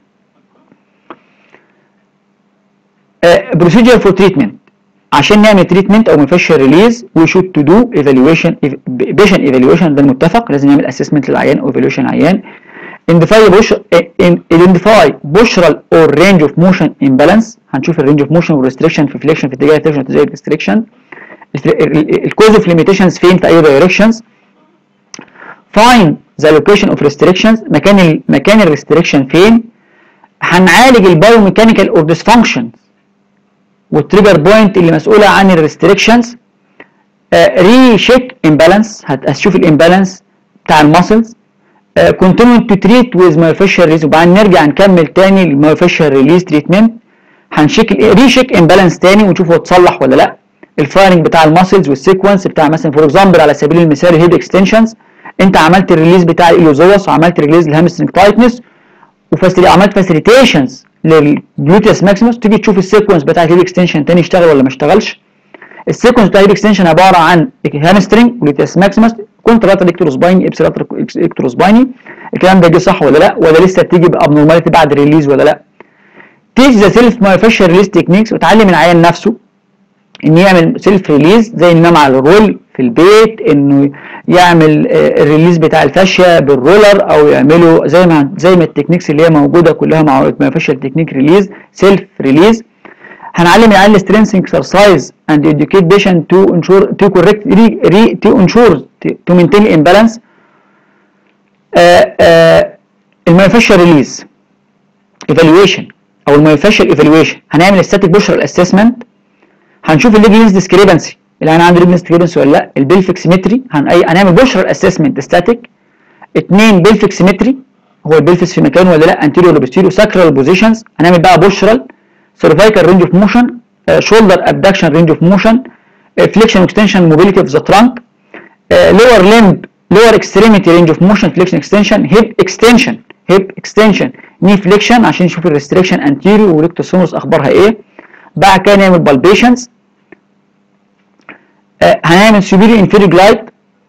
بروسيجر فور تريتمنت عشان نعمل تريتمنت او مايوفيشال ريليز وي شود تو دو ايفالويشن بيشن ايفالويشن ده المتفق لازم نعمل اسسمنت للعيان او ايفالويشن العيان identify بوش identify postural or range of motion imbalance هنشوف الرينج اوف موشن والريستريكشن في فليكشن في اتجاه الفليكشن في اتجاه الريستريكشن الكوز اوف ليميتيشنز فين في اي دايركشنز find the location of restrictions مكان ال مكان الريستريكشن فين هنعالج البايوميكانيكال اور ديسفانكشنز والتريجر بوينت اللي مسؤوله عن الريستريكشنز ري شيك امبالانس هتشوف الامبالانس بتاع الماسلز كونتينيو تو تريت ويز مايوفيشال ريليز وبعدين نرجع نكمل تاني المايوفيشال ريليز تريتمنت هنشيك ري شيك امبالانس تاني ونشوف هو اتصلح ولا لا الفايرنج بتاع الماسلز والسيكونس بتاع مثلا فور اكزامبل على سبيل المثال الهيد اكستنشنز انت عملت الريليز بتاع الايلوزوس وعملت ريليز للهامسترنج تايتنس وعملت فاسيليتيشنز للجلوتيوس ماكسيموس تيجي تشوف السيكونس بتاع الهيد اكستنشن تاني اشتغل ولا ما اشتغلش السيكونس بتاع الهيد اكستنشن عباره عن هامسترنج جلوتيوس ماكسيموس كونتراتال اكتروسبايني ابسيلاتر اكتروسبايني الكلام ده جه صح ولا لا ولا لسه بتيجي بابنورماليتي بعد الريليز ولا لا تيجي ذا سيلف مايوفيشال ريليز تكنيكس وتعلم العيان نفسه ان يعمل سيلف ريليز زي انه على الرول في البيت انه يعمل الريليز بتاع الفاشيه بالرولر او يعمله زي ما زي ما التكنيكس اللي هي موجوده كلها مع مايوفيشال تكنيك ريليز سيلف ريليز هنعلم العيال سترينث اكسرسايز اند educate patient to ensure to correct re, re, to ensure to maintain imbalance المايوفيشال ريليز ايفالويشن او المايوفيشال ايفالويشن هنعمل ستاتيك بوشر اسسمنت هنشوف الليجنس ديسكريبنسي اللي انا عندي ليجنس ديسكريبنسي ولا لا البلفيك سيمتري هن... هنعمل بوشر اسسمنت ستاتيك اثنين بلفيك سيمتري هو البلفس في مكانه ولا لا انتيريور ولا بوستيريور ساكرال بوزيشنز هنعمل بقى بوشرال cervical range of motion uh, shoulder abduction range of motion uh, flexion extension mobility of the trunk uh, lower limb lower extremity range of motion flexion extension hip extension hip extension knee flexion عشان نشوف الريستريكشن anterior وريكتوسونوس اخبارها ايه بعد كده نعمل palpations آه هنعمل superior inferior glide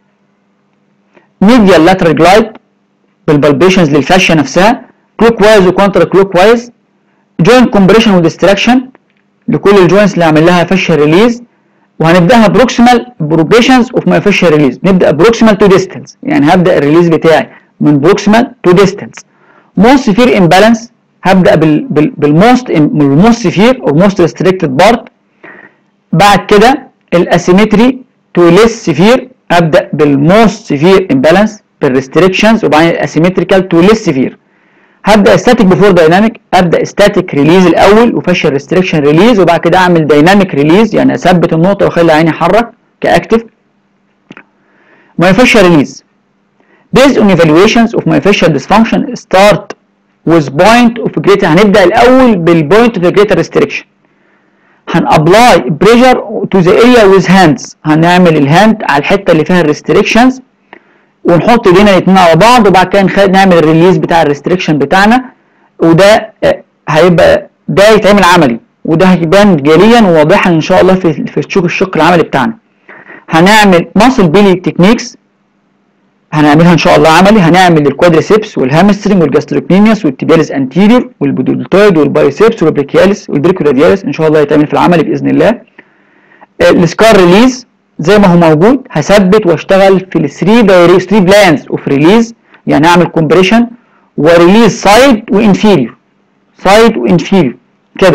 medial lateral glide بالبالبيشنز للفاشيا نفسها كلوك وايز وكونترا كلوك وايز جوينت كومبريشن وديستراكشن لكل الجوينتس اللي عامل لها فاشيا ريليز وهنبداها بروكسيمال بروبيشنز اوف ماي فاشيا ريليز نبدا بروكسيمال تو ديستنس يعني هبدا الريليز بتاعي من بروكسيمال تو ديستنس موست سيفير امبالانس هبدا بال بال بالموست بالموست سيفير او موست ريستريكتد بارت بعد كده الاسيمتري تو ليس سيفير ابدا بالموست سيفير امبالانس بالريستريكشنز وبعدين الاسيمتريكال تو ليس سيفير هبدا ستاتيك بيفور دايناميك ابدا ستاتيك ريليز الاول وفشل ريستريكشن ريليز وبعد كده اعمل دايناميك ريليز يعني اثبت النقطه واخلي عيني يحرك كاكتف myofascial release based on evaluations of myofascial dysfunction start with point of greater هنبدا الاول بالبوينت of greater restriction هنابلاي بريشر تو ذا اريا with hands هنعمل الهاند على الحته اللي فيها الريستريكشنز ونحط ايدينا الاثنين على بعض وبعد كده نعمل الريليز بتاع الريستريكشن بتاعنا وده هيبقى ده يتعمل عملي وده هيبان جليا وواضحا ان شاء الله في في تشوف الشق العملي بتاعنا هنعمل ماسل بيلي تكنيكس هنعملها ان شاء الله عملي هنعمل الكوادريسبس والهامسترنج والجاستروكنيميوس والتيبياليس انتيريور والبودولتويد والبايسبس والبريكياليس والبريكورادياليس ان شاء الله يتعمل في العملي باذن الله السكار ريليز زي ما هو موجود هثبت واشتغل في ال 3 دايري 3 بلانز اوف ريليز يعني اعمل كومبريشن وريليز سايد وانفيريور سايد وانفيريور كده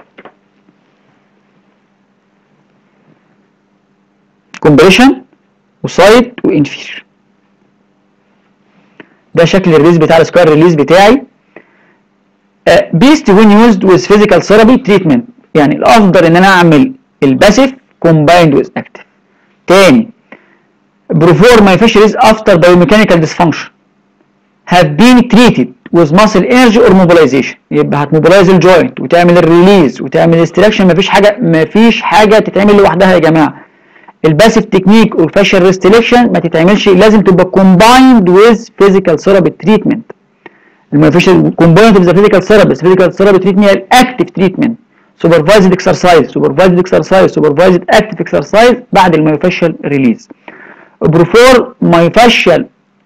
كومبريشن وسايد وانفيريور ده شكل الريليز بتاع السكوير ريليز بتاعي بيست وين يوزد ويز فيزيكال ثيرابي تريتمنت يعني الافضل ان انا اعمل الباسيف كومبايند ويز اكتف تاني perform my fisheries after biomechanical dysfunction have been treated with muscle energy or mobilization يبقى هتموبلايز الجوينت وتعمل الريليز وتعمل استراكشن مفيش حاجه مفيش حاجه تتعمل لوحدها يا جماعه الباسيف تكنيك والفاشل ريستليكشن ما تتعملش لازم تبقى كومبايند ويز فيزيكال ثيرابي تريتمنت ما فيش كومبايند ويز فيزيكال ثيرابي فيزيكال ثيرابي تريتمنت هي الاكتف تريتمنت supervised exercise supervised exercise supervised active exercise بعد الميوفاشيال ريليز بروفور ميوفاشيال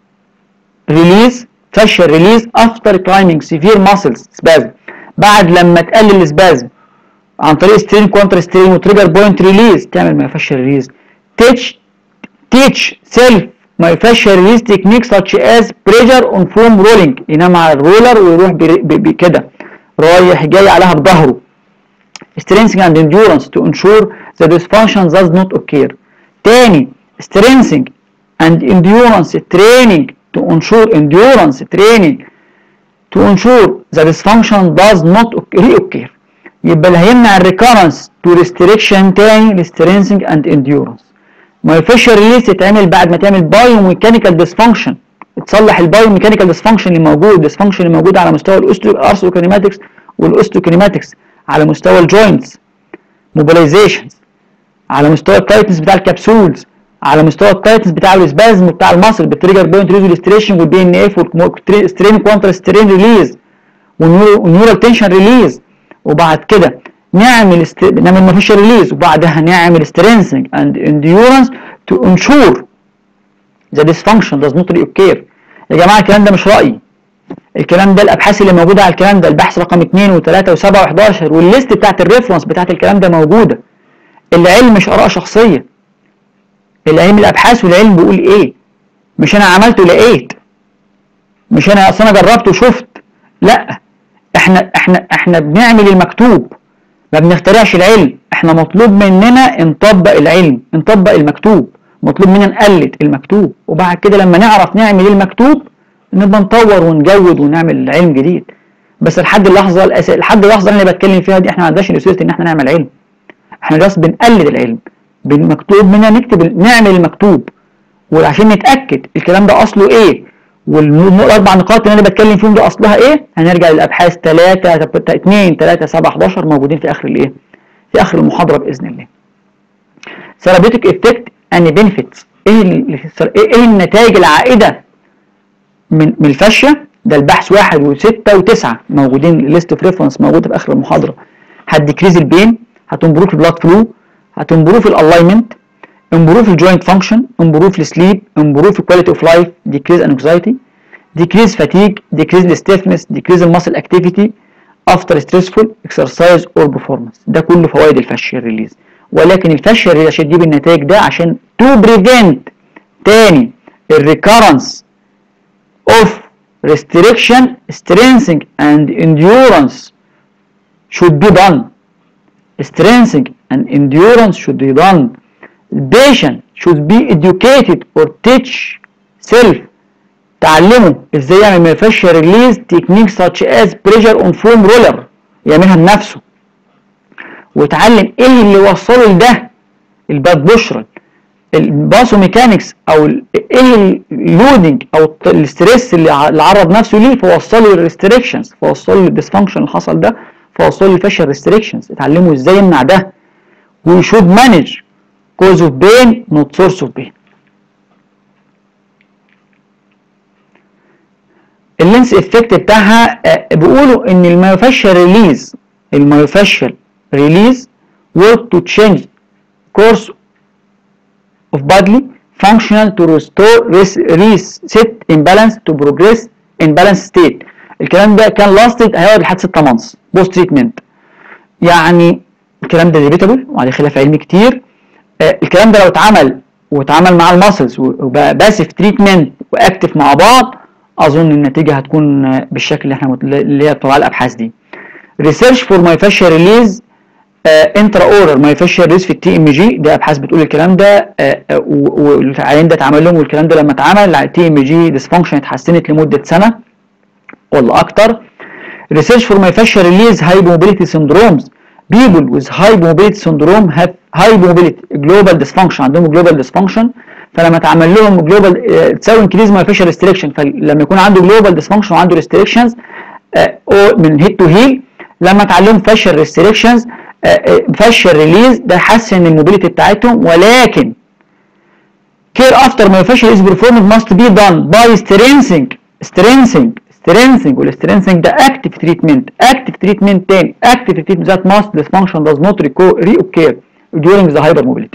ريليز فاشيال ريليز افتر كلايمينج سيفير ماسلز سبازم بعد لما تقلل السبازم عن طريق سترين كونتر سترين وتريجر بوينت ريليز تعمل ميوفاشيال ريليز تيتش تيتش سيلف ميوفاشيال ريليز تكنيك such as pressure on foam rolling ينام على الرولر ويروح كده رايح جاي عليها بظهره strengthening and endurance to ensure the dysfunction does not occur. تاني strengthening and endurance training to ensure endurance training to ensure the dysfunction does not reoccur. يبقى اللي هيمنع الريكورنس to restriction تاني strengthening and endurance. myofascial release تتعمل بعد ما تعمل biomechanical dysfunction تصلح البايوميكانيكال ديسفانكشن اللي موجود الديسفانكشن اللي موجود على مستوى الارثروكينيماتكس والاوستوكينيماتكس على مستوى الجوينتس موبيلايزيشنز على مستوى التايتنس بتاع الكبسولز على مستوى التايتنس بتاع الاسبازم بتاع المصل بالتريجر بوينت ريزوليستريشن والبي ان اف والسترين كوانتر سترين ريليز والنيورال تنشن ريليز وبعد كده نعمل است... نعمل مفيش ريليز وبعدها نعمل سترينثنج اند انديورنس تو انشور ذا dysfunction does not reoccur يا جماعه الكلام ده مش رايي الكلام ده الابحاث اللي موجوده على الكلام ده البحث رقم 2 و3 و7 و11 والليست بتاعت الريفرنس بتاعت الكلام ده موجوده العلم مش اراء شخصيه العلم الابحاث والعلم بيقول ايه مش انا عملت ولقيت مش انا اصل انا جربت وشفت لا احنا احنا احنا بنعمل المكتوب ما بنخترعش العلم احنا مطلوب مننا نطبق العلم نطبق المكتوب مطلوب مننا نقلد المكتوب وبعد كده لما نعرف نعمل المكتوب نبقى نطور ونجود ونعمل علم جديد بس لحد اللحظه الأس... لحد اللحظه اللي انا بتكلم فيها دي احنا ما عندناش الاسئله ان احنا نعمل علم احنا بس بنقلد العلم بالمكتوب مننا نكتب نعمل المكتوب وعشان نتاكد الكلام ده اصله ايه والاربع نقاط اللي انا بتكلم فيهم دي اصلها ايه هنرجع للابحاث 3 2 3 7 11 موجودين في اخر الايه في اخر المحاضره باذن الله ثيرابيوتيك افكت اني بنفيتس ايه ايه النتائج العائده من من الفاشيه ده البحث واحد وستة وتسعة موجودين ليست اوف ريفرنس موجوده في اخر المحاضره هتديكريز البين هتمبروف البلاد فلو هتمبروف الالاينمنت امبروف الجوينت فانكشن امبروف السليب امبروف الكواليتي اوف لايف ديكريز انكزايتي decrease fatigue decrease the stiffness decrease the muscle activity after stressful exercise or performance ده كله فوائد الفاشيال ريليز ولكن الفاشيال ريليز عشان تجيب النتائج ده عشان to prevent تاني الريكارنس of restriction strengthening and endurance should be done strengthening and endurance should be done the patient should be educated or teach self تعلمه ازاي يعمل مانيفاكتشر ريليز تكنيك such as pressure on foam roller يعملها بنفسه وتعلم ايه اللي وصله لده الباد بوشرال الباسو ميكانكس او ايه اللودنج او الاستريس اللي عرض نفسه ليه فوصله للريستريكشنز فوصله للديسفانكشن اللي حصل ده فوصله للفاشل ريستريكشنز اتعلموا ازاي يمنع ده we should manage cause of pain not source of pain اللينس افكت بتاعها بيقولوا ان المايوفاشيال ريليز المايوفاشيال ريليز work to change course of bodily functional to restore reset imbalance to progress in balance state الكلام ده كان لاستد هيقعد لحد 6 مانثs بوست تريتمنت يعني الكلام ده ديبيتابل وعليه خلاف علمي كتير آه الكلام ده لو اتعمل واتعمل مع الماسلز وبقى باسف تريتمنت واكتف مع بعض اظن النتيجه هتكون بالشكل اللي احنا اللي هي بتوع الابحاث دي ريسيرش فور ماي فاشيال ريليز انترا اورر ماي فاشيال ريليز في التي ام جي ده ابحاث بتقول الكلام ده والعيان ده اتعمل لهم والكلام ده لما اتعمل التي ام جي ديسفانكشن اتحسنت لمده سنه ولا اكتر ريسيرش فور ماي فاشيال ريليز هايبوموبيليتي سندرومز people with high mobility syndrome have high mobility global dysfunction عندهم global dysfunction فلما اتعمل لهم جلوبال تساوي انكريز ما فيش ريستريكشن فلما يكون عنده جلوبال ديسفانكشن وعنده ريستريكشنز من هيد تو هيل لما اتعلم فاشل ريستريكشنز فاشل ريليز ده حسن الموبيليتي بتاعتهم ولكن كير افتر ما فاشل از بيرفورمد ماست بي دان باي سترينسنج سترينسنج سترينسنج والسترينسنج ده اكتف تريتمنت اكتف تريتمنت تاني اكتف تريتمنت ذات ماست ديسفانكشن does not reoccur during the hypermobility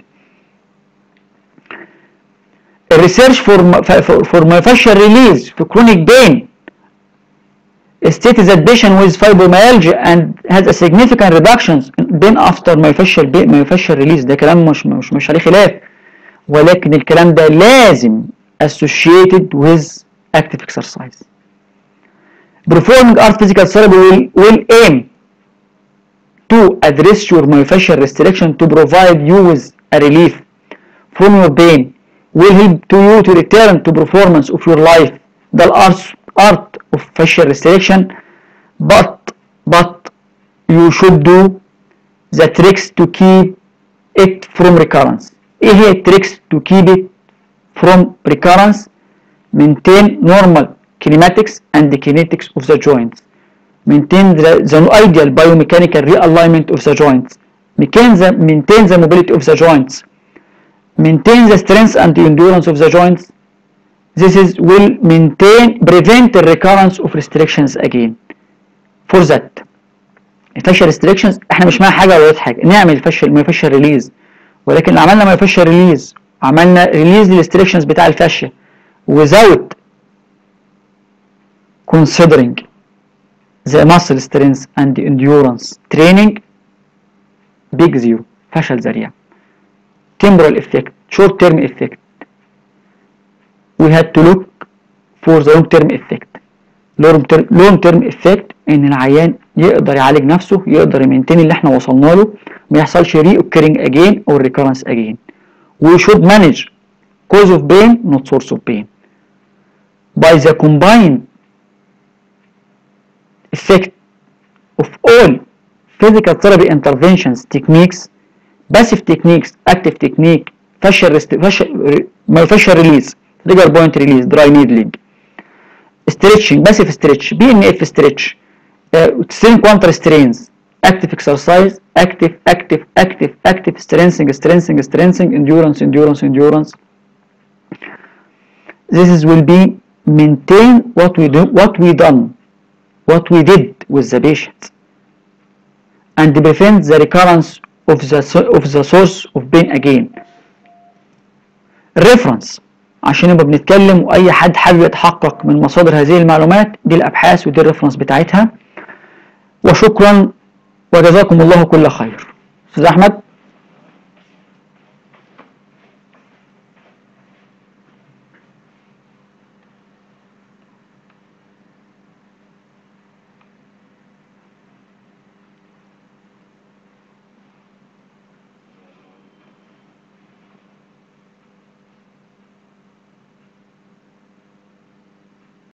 الريسيرش فور فور myofascial ريليز في chronic pain stated that patient with fibromyalgia and has a significant reductions in pain after myofascial myofascial release ده كلام مش مش مش عليه خلاف ولكن الكلام ده لازم associated with active exercise performing art physical therapy will, will aim to address your myofascial restriction to provide you with a relief from your pain will help to you to return to performance of your life the art art of facial restriction but but you should do the tricks to keep it from recurrence ايه هي tricks to keep it from recurrence maintain normal kinematics and the kinetics of the joints maintain the, the ideal biomechanical realignment of the joints maintain the, maintain the mobility of the joints maintain the strength and the endurance of the joints. This is will maintain prevent the recurrence of restrictions again. For that الفاشل restrictions احنا مش معانا حاجه ولا حاجه نعمل فشل ما فشل ريليز ولكن لو عملنا ما فشل ريليز عملنا ريليز للريستريكشنز بتاع الفاشيه without considering the muscle strength and the endurance training big zero فشل ذريع temporal effect, short term effect. We had to look for the long term effect. long term, long term effect ان العيان يقدر يعالج نفسه يقدر يمنتين اللي احنا وصلنا له ما يحصلش ري occurring again or recurrence again. We should manage cause of pain not source of pain. By the combined effect of all physical therapy interventions techniques passive techniques active technique fascial rest fascial ما fascial release trigger point release dry needling stretching passive stretch BNF stretch uh, strain counter strains active exercise active active active active strengthening strengthening strengthening endurance endurance endurance this is will be maintain what we do what we done what we did with the patient and prevent the recurrence of the of the source of pain again reference عشان نبقى بنتكلم واي حد حابب يتحقق من مصادر هذه المعلومات دي الابحاث ودي الريفرنس بتاعتها وشكرا وجزاكم الله كل خير استاذ احمد